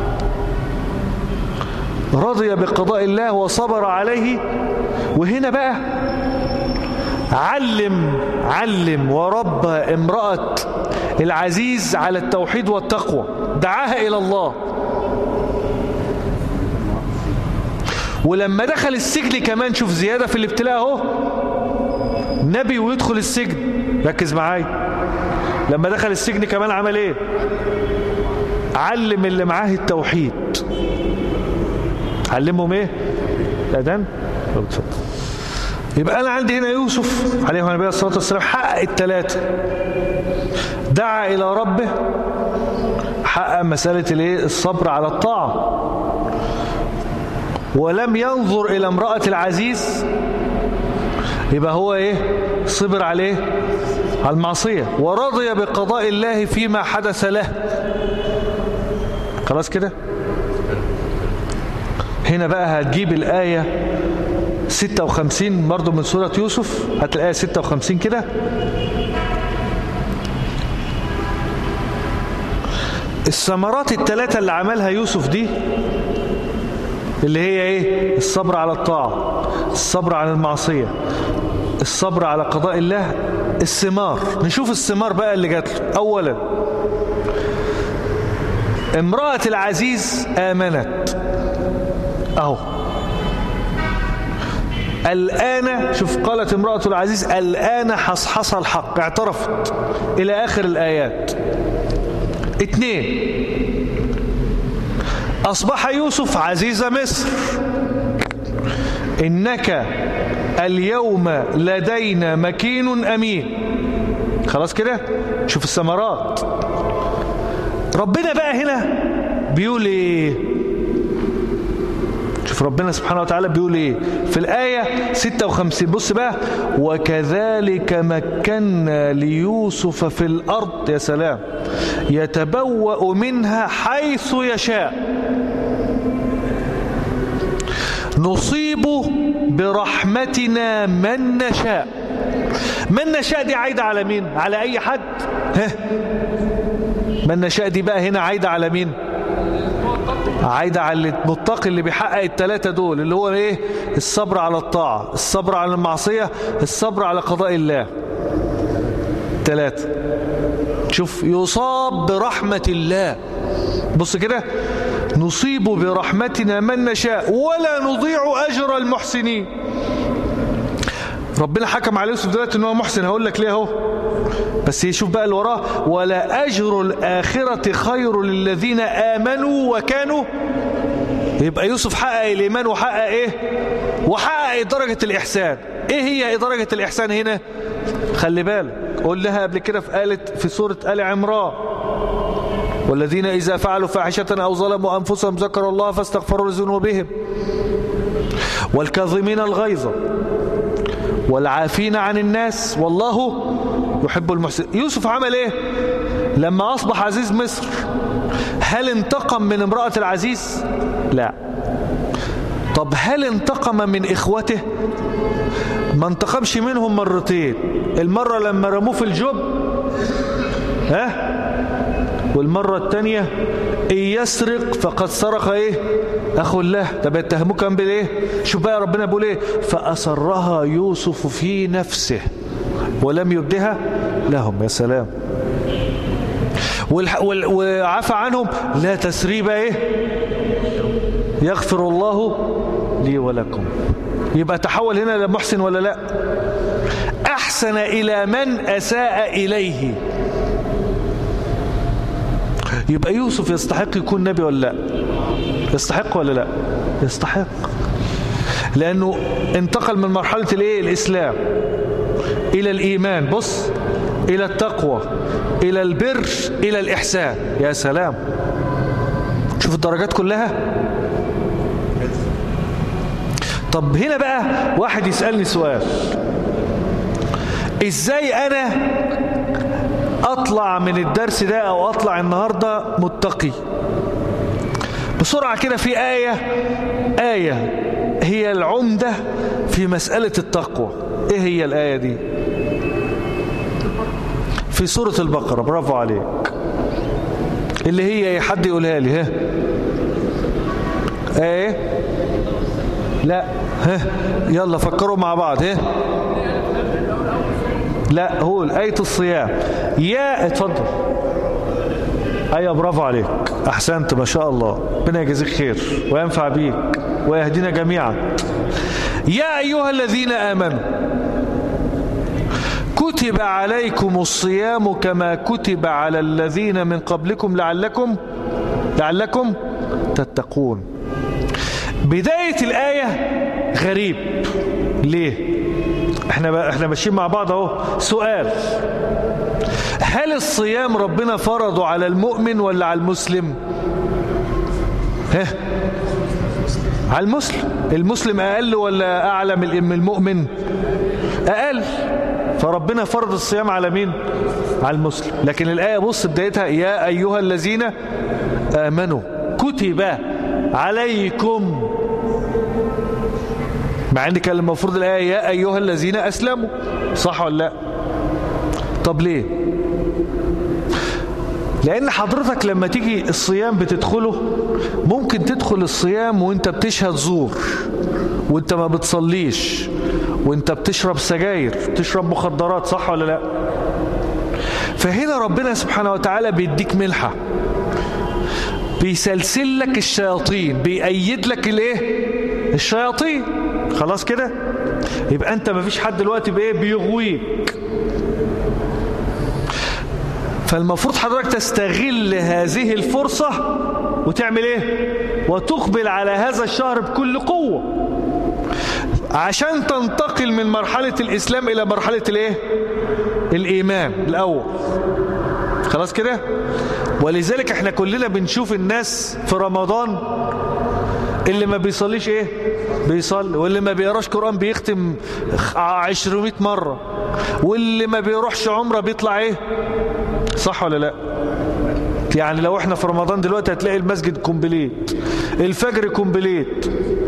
رضي بقضاء الله وصبر عليه وهنا بقى علم علم وربى امرأة العزيز على التوحيد والتقوى دعاها إلى الله ولما دخل السجن كمان شوف زيادة في الابتلاء اهو نبي ويدخل السجن ركز معايا لما دخل السجن كمان عمل ايه علم اللي معاه التوحيد علمهم ايه الاذان يبقى انا عندي هنا يوسف عليه الصلاه والسلام حقق الثلاثه دعا الى ربه حقق مساله الايه الصبر على الطاعه ولم ينظر الى امراه العزيز يبقى هو ايه صبر عليه على المعصيه ورضي بقضاء الله فيما حدث له خلاص كده هنا بقى هتجيب الآية 56 برضو من سورة يوسف هات الآية 56 كده الثمرات الثلاثة اللي عملها يوسف دي اللي هي ايه الصبر على الطاعة الصبر على المعصية الصبر على قضاء الله الثمار نشوف الثمار بقى اللي جات له اولا امرأة العزيز آمنت اهو الآن شوف قالت امرأة العزيز الآن حصحص الحق اعترفت إلى آخر الآيات اثنين أصبح يوسف عزيز مصر إنك اليوم لدينا مكين أمين خلاص كده شوف الثمرات ربنا بقى هنا بيقول ايه شوف ربنا سبحانه وتعالى بيقول ايه في الآية 56 بص بقى وكذلك مكنا ليوسف في الأرض يا سلام يتبوأ منها حيث يشاء نصيب برحمتنا من نشاء من نشاء دي عايدة على مين على أي حد ها من نشاء دي بقى هنا عايدة على مين عايدة على المتقي اللي بيحقق الثلاثة دول اللي هو ايه الصبر على الطاعة الصبر على المعصية الصبر على قضاء الله ثلاثة شوف يصاب برحمة الله بص كده نصيب برحمتنا من نشاء ولا نضيع أجر المحسنين ربنا حكم على يوسف دلوقتي ان هو محسن هقول لك ليه اهو بس يشوف بقى اللي وراه ولا اجر الاخره خير للذين امنوا وكانوا يبقى يوسف حقق الايمان وحقق ايه وحقق درجه الاحسان ايه هي درجه الاحسان هنا خلي بالك قلناها قبل كده في آلة في سوره ال عمران والذين إذا فعلوا فاحشة أو ظلموا أنفسهم ذكروا الله فاستغفروا لذنوبهم والكاظمين الغيظ والعافين عن الناس والله يحب المحسن يوسف عمل ايه لما أصبح عزيز مصر هل انتقم من امرأة العزيز لا طب هل انتقم من إخوته ما انتقمش منهم مرتين المرة لما رموه في الجب ها والمرة الثانية إن يسرق فقد سرق إيه أخو الله طب يتهموه كان بالإيه شوف بقى ربنا بيقول إيه فأسرها يوسف في نفسه ولم يبدها لهم يا سلام وعفى عنهم لا تسريب إيه يغفر الله لي ولكم يبقى تحول هنا لمحسن ولا لا أحسن إلى من أساء إليه يبقى يوسف يستحق يكون نبي ولا لا يستحق ولا لا يستحق لأنه انتقل من مرحلة الايه الإسلام إلى الإيمان بص إلى التقوى إلى البر إلى الإحسان يا سلام شوف الدرجات كلها طب هنا بقى واحد يسألني سؤال ازاي انا اطلع من الدرس ده او اطلع النهاردة متقي بسرعة كده في آية آية هي العمدة في مسألة التقوى ايه هي الآية دي في سورة البقرة برافو عليك اللي هي حد يقولها لي ها ايه لا ها يلا فكروا مع بعض ها لا هو آية الصيام يا اتفضل ايوه برافو عليك احسنت ما شاء الله ربنا يجزيك خير وينفع بيك ويهدينا جميعا يا ايها الذين امنوا كتب عليكم الصيام كما كتب على الذين من قبلكم لعلكم لعلكم تتقون بداية الآية غريب ليه احنا احنا ماشيين مع بعض اهو سؤال هل الصيام ربنا فرضه على المؤمن ولا على المسلم ها على المسلم المسلم اقل ولا اعلى من المؤمن اقل فربنا فرض الصيام على مين على المسلم لكن الآية بص بدايتها يا أيها الذين آمنوا كتب عليكم مع ان كان المفروض الآية يا أيها الذين أسلموا صح ولا لا طب ليه لأن حضرتك لما تيجي الصيام بتدخله ممكن تدخل الصيام وانت بتشهد زور وانت ما بتصليش وانت بتشرب سجاير بتشرب مخدرات صح ولا لا فهنا ربنا سبحانه وتعالى بيديك ملحة بيسلسل لك الشياطين بيأيد لك الايه الشياطين خلاص كده يبقى انت ما فيش حد دلوقتي بايه بيغويك فالمفروض حضرتك تستغل هذه الفرصة وتعمل ايه وتقبل على هذا الشهر بكل قوة عشان تنتقل من مرحلة الإسلام إلى مرحلة الايه الإيمان الأول خلاص كده ولذلك احنا كلنا بنشوف الناس في رمضان اللي ما بيصليش ايه بيصلي واللي ما بيقراش قرآن بيختم عشرمائة مرة واللي ما بيروحش عمره بيطلع ايه صح ولا لا يعني لو احنا في رمضان دلوقتي هتلاقي المسجد كومبليت الفجر كومبليت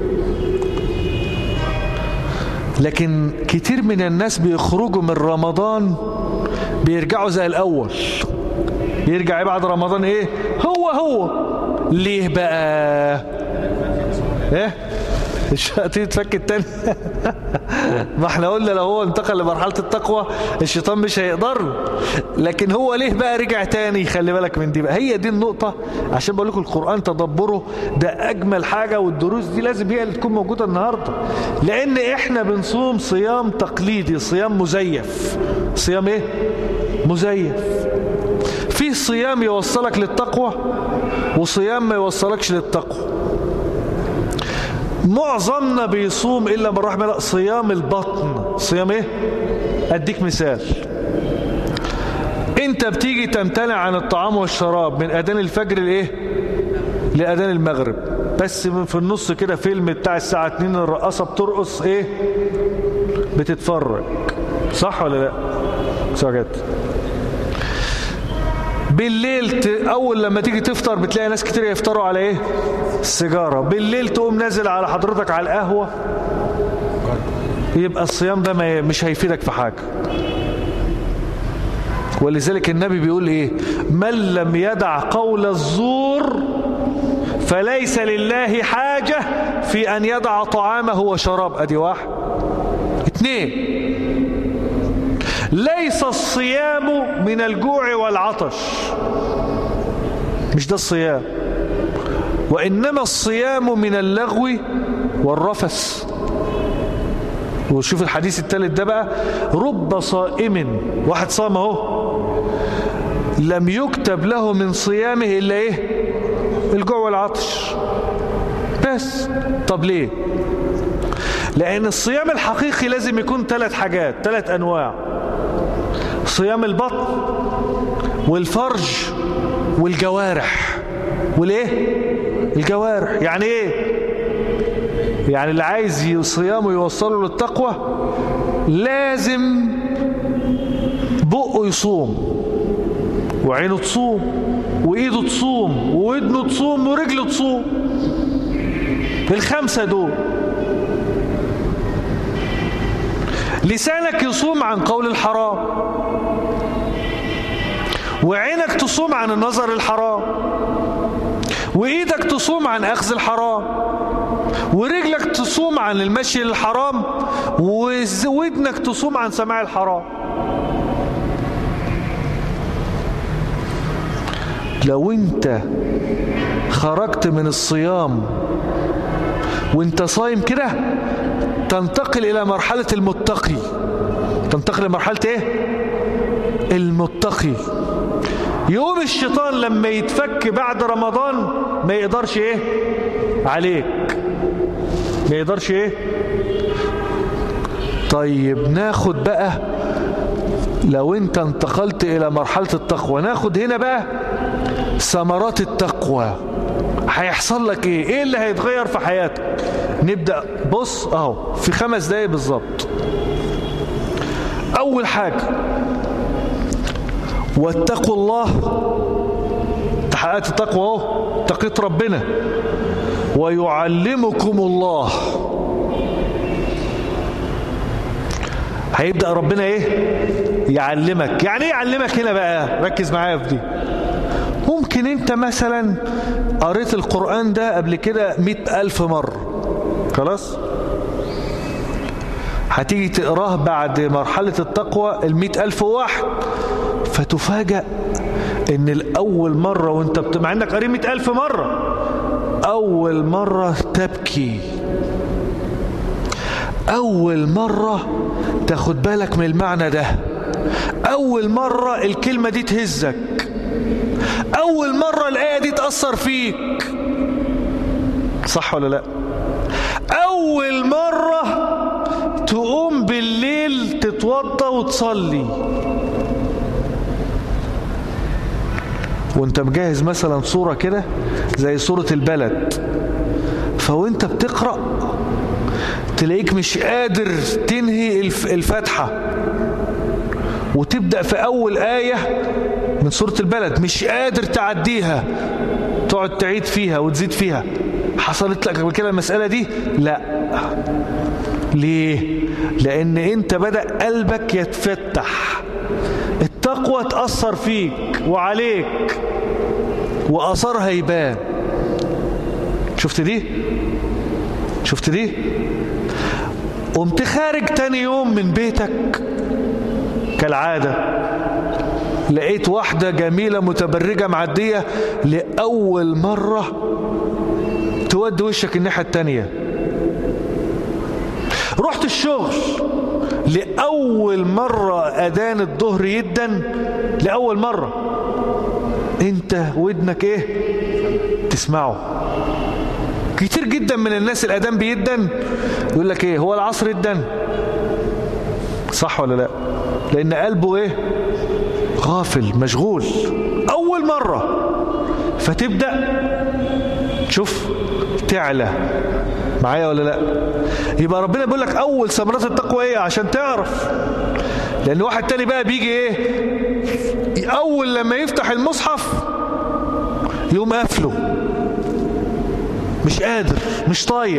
لكن كتير من الناس بيخرجوا من رمضان بيرجعوا زي الأول يرجع بعد رمضان ايه هو هو ليه بقى ايه الشياطين تفك التاني ما احنا قلنا لو هو انتقل لمرحلة التقوى الشيطان مش هيقدر لكن هو ليه بقى رجع تاني خلي بالك من دي بقى هي دي النقطة عشان بقول لكم القرآن تدبره ده أجمل حاجة والدروس دي لازم هي اللي تكون موجودة النهاردة لأن احنا بنصوم صيام تقليدي صيام مزيف صيام ايه مزيف في صيام يوصلك للتقوى وصيام ما يوصلكش للتقوى معظمنا بيصوم إلا من رحمة الله صيام البطن صيام ايه اديك مثال انت بتيجي تمتنع عن الطعام والشراب من اذان الفجر لايه لاذان المغرب بس في النص كده فيلم بتاع الساعة 2 الرقاصة بترقص ايه بتتفرج صح ولا لا صح كده بالليل ت... اول لما تيجي تفطر بتلاقي ناس كتير يفطروا على ايه السيجارة بالليل تقوم نازل على حضرتك على القهوة يبقى الصيام ده ما مش هيفيدك في حاجة ولذلك النبي بيقول ايه من لم يدع قول الزور فليس لله حاجة في ان يدع طعامه وشراب ادي واحد اثنين ليس الصيام من الجوع والعطش مش ده الصيام وإنما الصيام من اللغو والرفس وشوف الحديث الثالث ده بقى رب صائم واحد صام اهو لم يكتب له من صيامه إلا إيه الجوع والعطش بس طب ليه لأن الصيام الحقيقي لازم يكون ثلاث حاجات ثلاث أنواع صيام البطن والفرج والجوارح والايه الجوارح يعني ايه يعني اللي عايز صيامه يوصله للتقوى لازم بقه يصوم وعينه تصوم وايده تصوم وودنه تصوم ورجله تصوم الخمسة دول لسانك يصوم عن قول الحرام وعينك تصوم عن النظر الحرام وإيدك تصوم عن أخذ الحرام ورجلك تصوم عن المشي للحرام وودنك تصوم عن سماع الحرام لو انت خرجت من الصيام وانت صايم كده تنتقل إلى مرحلة المتقي تنتقل لمرحلة إيه؟ المتقي يوم الشيطان لما يتفك بعد رمضان ما يقدرش إيه؟ عليك ما يقدرش إيه؟ طيب ناخد بقى لو انت انتقلت إلى مرحلة التقوى ناخد هنا بقى ثمرات التقوى هيحصل لك ايه ايه اللي هيتغير في حياتك نبدأ بص اهو في خمس دقايق بالظبط اول حاجة واتقوا الله تحققت التقوى اهو تقيت ربنا ويعلمكم الله هيبدأ ربنا ايه يعلمك يعني ايه يعلمك هنا بقى ركز معايا في دي ممكن انت مثلا قريت القرآن ده قبل كده مئة ألف مرة خلاص هتيجي تقراه بعد مرحلة التقوى المئة ألف واحد فتفاجأ ان الأول مرة وانت بت... مع انك قريب مئة ألف مرة أول مرة تبكي أول مرة تاخد بالك من المعنى ده أول مرة الكلمة دي تهزك أول مرة الآية دي تأثر فيك صح ولا لا أول مرة تقوم بالليل تتوضى وتصلي وانت مجهز مثلا صورة كده زي صورة البلد فوانت بتقرأ تلاقيك مش قادر تنهي الفاتحة وتبدأ في أول آية من سورة البلد مش قادر تعديها تقعد تعيد فيها وتزيد فيها حصلت لك قبل كده المسألة دي لا ليه لأن أنت بدأ قلبك يتفتح التقوى تأثر فيك وعليك وأثرها يبان شفت دي شفت دي قمت خارج تاني يوم من بيتك كالعادة لقيت واحدة جميلة متبرجة معدية لأول مرة تودي وشك الناحية التانية رحت الشغل لأول مرة أذان الظهر يدن لأول مرة انت ودنك ايه تسمعه كتير جدا من الناس الأذان بيدن يقول لك ايه هو العصر يدن صح ولا لا لأن قلبه ايه غافل مشغول أول مرة فتبدأ تشوف تعلى معايا ولا لا يبقى ربنا بيقول لك أول ثمرات التقوى ايه عشان تعرف لأن واحد تاني بقى بيجي ايه أول لما يفتح المصحف يقوم قافله مش قادر مش طايق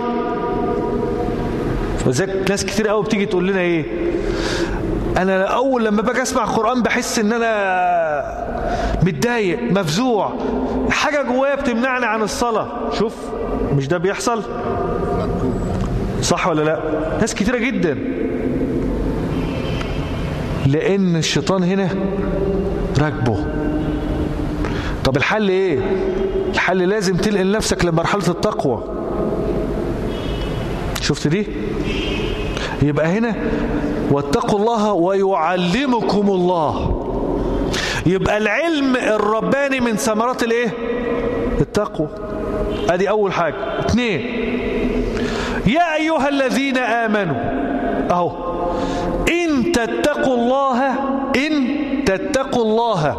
وذلك ناس كتير قوي بتيجي تقول لنا ايه انا اول لما باجي اسمع قران بحس ان انا متضايق مفزوع حاجه جوايا بتمنعني عن الصلاه شوف مش ده بيحصل صح ولا لا ناس كتيره جدا لان الشيطان هنا راكبه طب الحل ايه الحل لازم تنقل نفسك لمرحله التقوى شفت دي يبقى هنا واتقوا الله ويعلمكم الله يبقى العلم الرباني من ثمرات الايه التقوى ادي اول حاجة اثنين يا ايها الذين امنوا اهو ان تتقوا الله ان تتقوا الله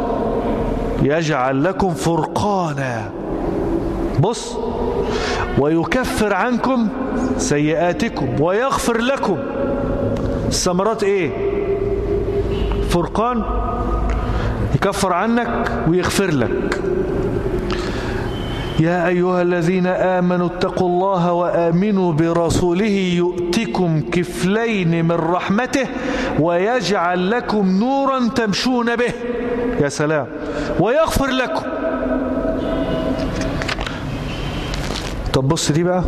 يجعل لكم فرقانا بص ويكفر عنكم سيئاتكم ويغفر لكم الثمرات ايه فرقان يكفر عنك ويغفر لك يا أيها الذين آمنوا اتقوا الله وآمنوا برسوله يؤتكم كفلين من رحمته ويجعل لكم نورا تمشون به يا سلام ويغفر لكم طب بص دي بقى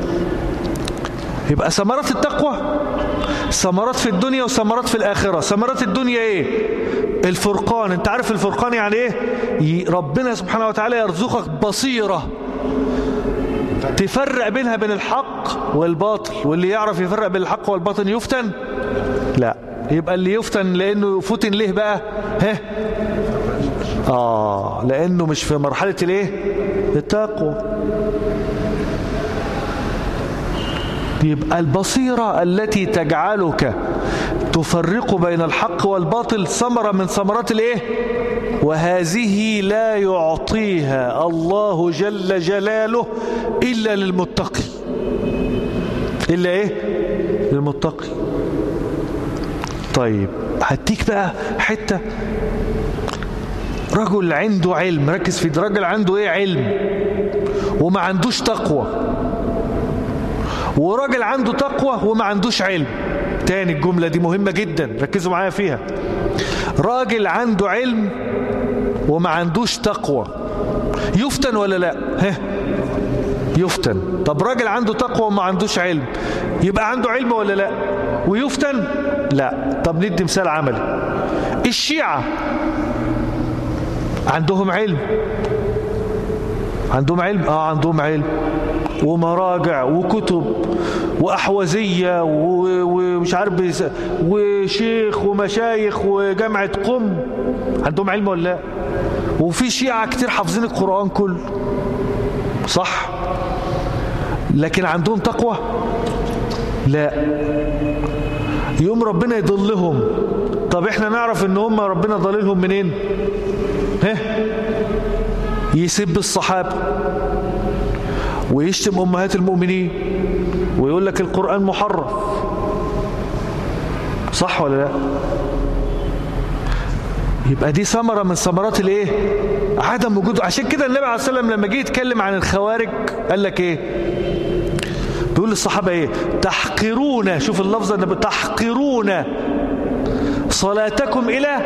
يبقى ثمرات التقوى ثمرات في الدنيا وثمرات في الآخرة ثمرات الدنيا ايه الفرقان انت عارف الفرقان يعني ايه ربنا سبحانه وتعالى يرزقك بصيرة تفرق بينها بين الحق والباطل واللي يعرف يفرق بين الحق والباطل يفتن لا يبقى اللي يفتن لانه فتن ليه بقى ها اه لانه مش في مرحلة الايه التقوى يبقى البصيرة التي تجعلك تفرق بين الحق والباطل ثمرة من ثمرات الايه وهذه لا يعطيها الله جل جلاله إلا للمتقي إلا إيه للمتقي طيب هديك بقى حتة رجل عنده علم ركز في رجل عنده ايه علم وما عندوش تقوى وراجل عنده تقوى وما عندوش علم تاني الجملة دي مهمة جدا ركزوا معايا فيها راجل عنده علم وما عندوش تقوى يفتن ولا لا ها يفتن طب راجل عنده تقوى وما عندوش علم يبقى عنده علم ولا لا ويفتن لا طب ندي مثال عملي الشيعة عندهم علم عندهم علم اه عندهم علم ومراجع وكتب وأحوزية ومش عارف وشيخ ومشايخ وجامعة قم عندهم علم ولا لا وفي شيعة كتير حافظين القرآن كله صح لكن عندهم تقوى لا يوم ربنا يضلهم طب احنا نعرف ان هم ربنا ضللهم منين ها يسب الصحابة ويشتم أمهات المؤمنين ويقول لك القرآن محرف صح ولا لا يبقى دي ثمرة من ثمرات الايه عدم وجود عشان كده النبي عليه الصلاة والسلام لما جه يتكلم عن الخوارج قال لك ايه بيقول للصحابة ايه تحقرون شوف اللفظة النبي تحقرون صلاتكم الى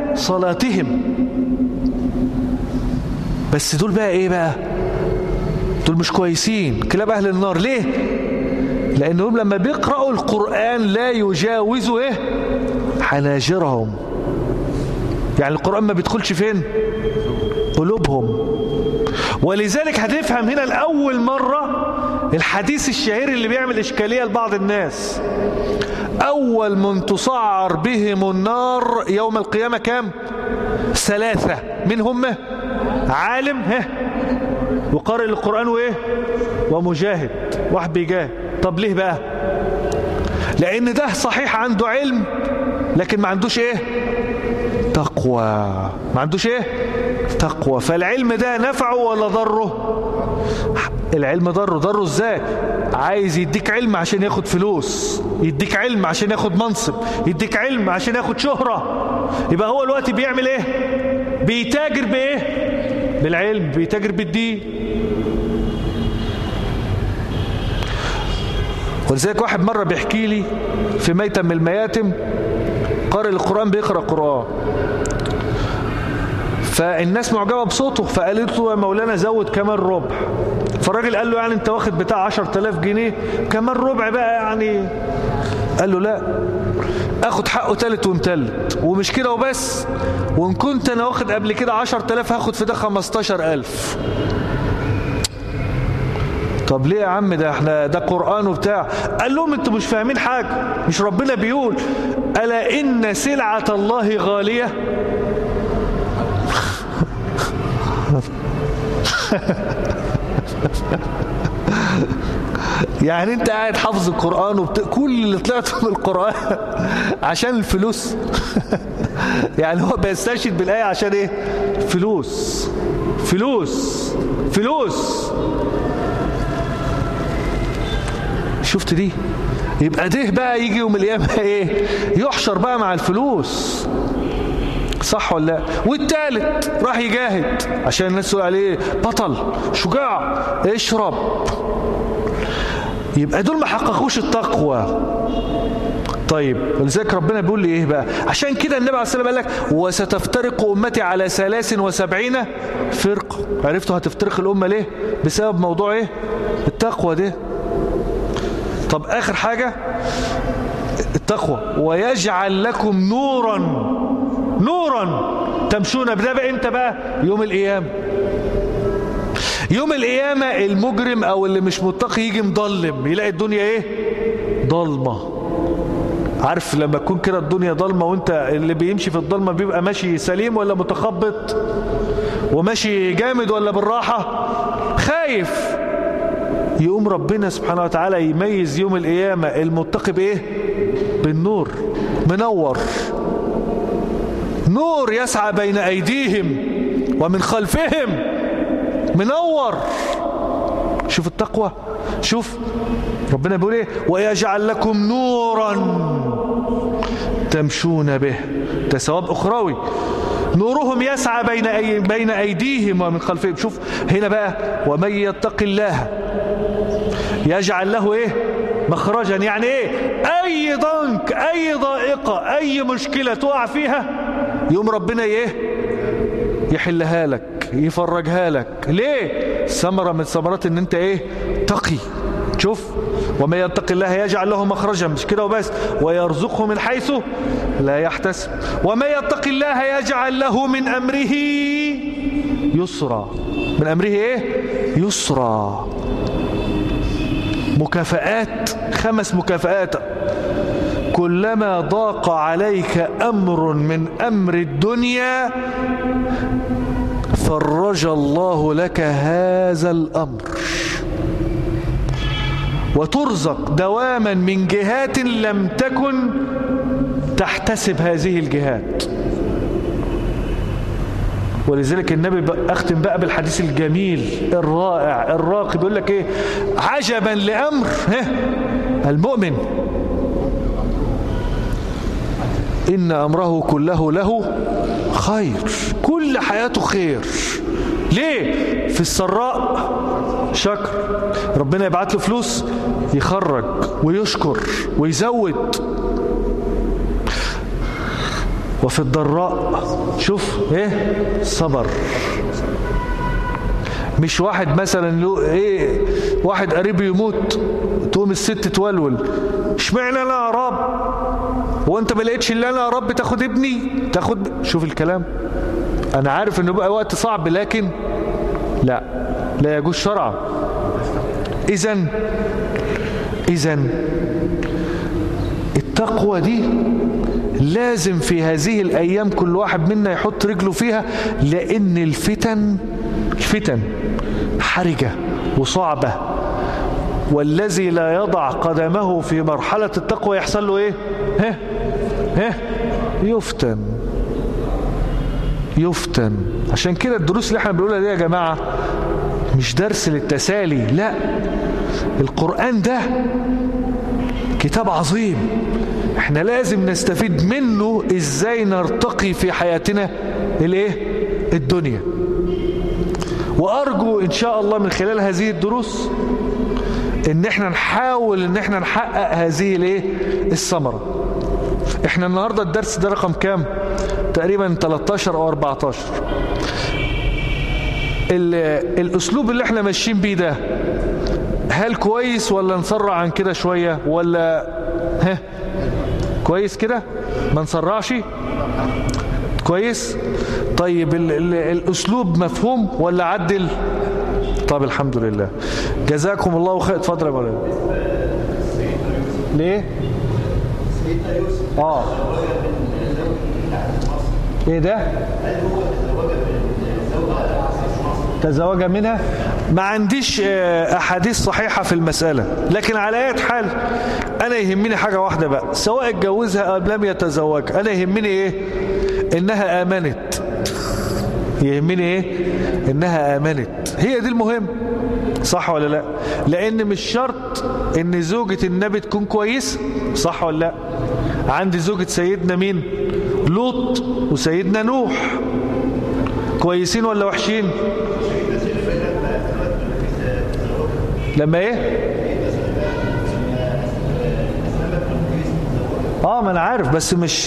صلاتهم بس دول بقى ايه بقى دول مش كويسين كلاب أهل النار ليه لأنهم لما بيقرأوا القرآن لا يجاوزوا إيه حناجرهم يعني القرآن ما بيدخلش فين قلوبهم ولذلك هتفهم هنا لأول مرة الحديث الشهير اللي بيعمل إشكالية لبعض الناس أول من تصعر بهم النار يوم القيامة كام ثلاثة من هم عالم ها وقارئ القرآن وإيه ومجاهد واحد بيجاهد طب ليه بقى لأن ده صحيح عنده علم لكن ما عندوش إيه تقوى ما عندوش إيه تقوى فالعلم ده نفعه ولا ضره العلم ضره ضره ازاي عايز يديك علم عشان ياخد فلوس يديك علم عشان ياخد منصب يديك علم عشان ياخد شهرة يبقى هو الوقت بيعمل ايه بيتاجر بايه بالعلم بيتاجر بالدين ولذلك واحد مرة بيحكي لي في ميتم من المياتم قارئ القرآن بيقرأ قرآن فالناس معجبة بصوته فقالت له يا مولانا زود كمان ربع فالراجل قال له يعني انت واخد بتاع 10000 جنيه كمان ربع بقى يعني قال له لا اخد حقه تالت ومتلت ومش كده وبس وان كنت انا واخد قبل كده 10000 هاخد في ده 15000 طب ليه يا عم ده احنا ده قرآن وبتاع قال لهم انتوا مش فاهمين حاجة مش ربنا بيقول ألا إن سلعة الله غالية يعني انت قاعد حافظ القرآن وبت... كل اللي طلعته من القرآن عشان الفلوس يعني هو بيستشهد بالآية عشان ايه فلوس فلوس فلوس شفت دي يبقى ده بقى يجي يوم القيامة ايه يحشر بقى مع الفلوس صح ولا لا والتالت راح يجاهد عشان الناس تقول عليه بطل شجاع اشرب يبقى دول ما حققوش التقوى طيب ولذلك ربنا بيقول لي ايه بقى عشان كده النبي عليه الصلاه والسلام قال لك وستفترق امتي على ثلاث وسبعين فرقه عرفتوا هتفترق الامه ليه بسبب موضوع ايه التقوى ده طب اخر حاجه التقوى ويجعل لكم نورا نورا تمشون بده بقى امتى بقى يوم القيامه يوم القيامة المجرم او اللي مش متقي يجي مضلم يلاقي الدنيا ايه ضلمة عارف لما تكون كده الدنيا ضلمة وانت اللي بيمشي في الضلمة بيبقى ماشي سليم ولا متخبط وماشي جامد ولا بالراحة خايف يقوم ربنا سبحانه وتعالى يميز يوم القيامة المتقي بايه بالنور منور نور يسعى بين ايديهم ومن خلفهم منور شوف التقوى شوف ربنا بيقول ايه ويجعل لكم نورا تمشون به ده ثواب اخروي نورهم يسعى بين أي بين ايديهم ومن خلفهم شوف هنا بقى ومن يتق الله يجعل له ايه مخرجا يعني ايه اي ضنك اي ضائقه اي مشكله تقع فيها يوم ربنا ايه يحلها لك يفرجها لك ليه ثمرة من ثمرات ان انت ايه تقي شوف ومن يتق الله يجعل له مخرجا مش كده وبس ويرزقه من حيث لا يحتسب ومن يتق الله يجعل له من امره يسرا من امره ايه يسرا مكافآت خمس مكافآت كلما ضاق عليك أمر من أمر الدنيا فرج الله لك هذا الأمر وترزق دواما من جهات لم تكن تحتسب هذه الجهات ولذلك النبي أختم بقى بالحديث الجميل الرائع الراقي بيقول لك إيه عجبا لأمر المؤمن إن أمره كله له خير كل حياته خير ليه في السراء شكر ربنا يبعت له فلوس يخرج ويشكر ويزود وفي الضراء شوف ايه صبر مش واحد مثلا له ايه واحد قريب يموت تقوم الست تولول اشمعنى انا يا رب هو انت ما لقيتش الا انا يا رب تاخد ابني تاخد شوف الكلام انا عارف انه بقى وقت صعب لكن لا لا يجوز شرعا اذا اذا التقوى دي لازم في هذه الأيام كل واحد منا يحط رجله فيها لأن الفتن الفتن حرجة وصعبة والذي لا يضع قدمه في مرحلة التقوى يحصل له ايه ها ها يفتن يفتن عشان كده الدروس اللي احنا بنقولها دي يا جماعة مش درس للتسالي لا القرآن ده كتاب عظيم احنا لازم نستفيد منه ازاي نرتقي في حياتنا الايه الدنيا وارجو ان شاء الله من خلال هذه الدروس ان احنا نحاول ان احنا نحقق هذه الايه الثمره احنا النهارده الدرس ده رقم كام تقريبا 13 او 14 الاسلوب اللي احنا ماشيين بيه ده هل كويس ولا نسرع عن كده شويه ولا ها كويس كده ما نسرعش كويس طيب ال ال الاسلوب مفهوم ولا عدل طب الحمد لله جزاكم الله خير اتفضل يا مولانا ليه اه ايه ده تزوج منها ما عنديش احاديث صحيحة في المسألة لكن على اي حال انا يهمني حاجة واحدة بقى سواء اتجوزها او لم يتزوج انا يهمني ايه انها امنت يهمني ايه انها امنت هي دي المهم صح ولا لا لان مش شرط ان زوجة النبي تكون كويس صح ولا لا عندي زوجة سيدنا مين لوط وسيدنا نوح كويسين ولا وحشين لما ايه اه ما انا عارف بس مش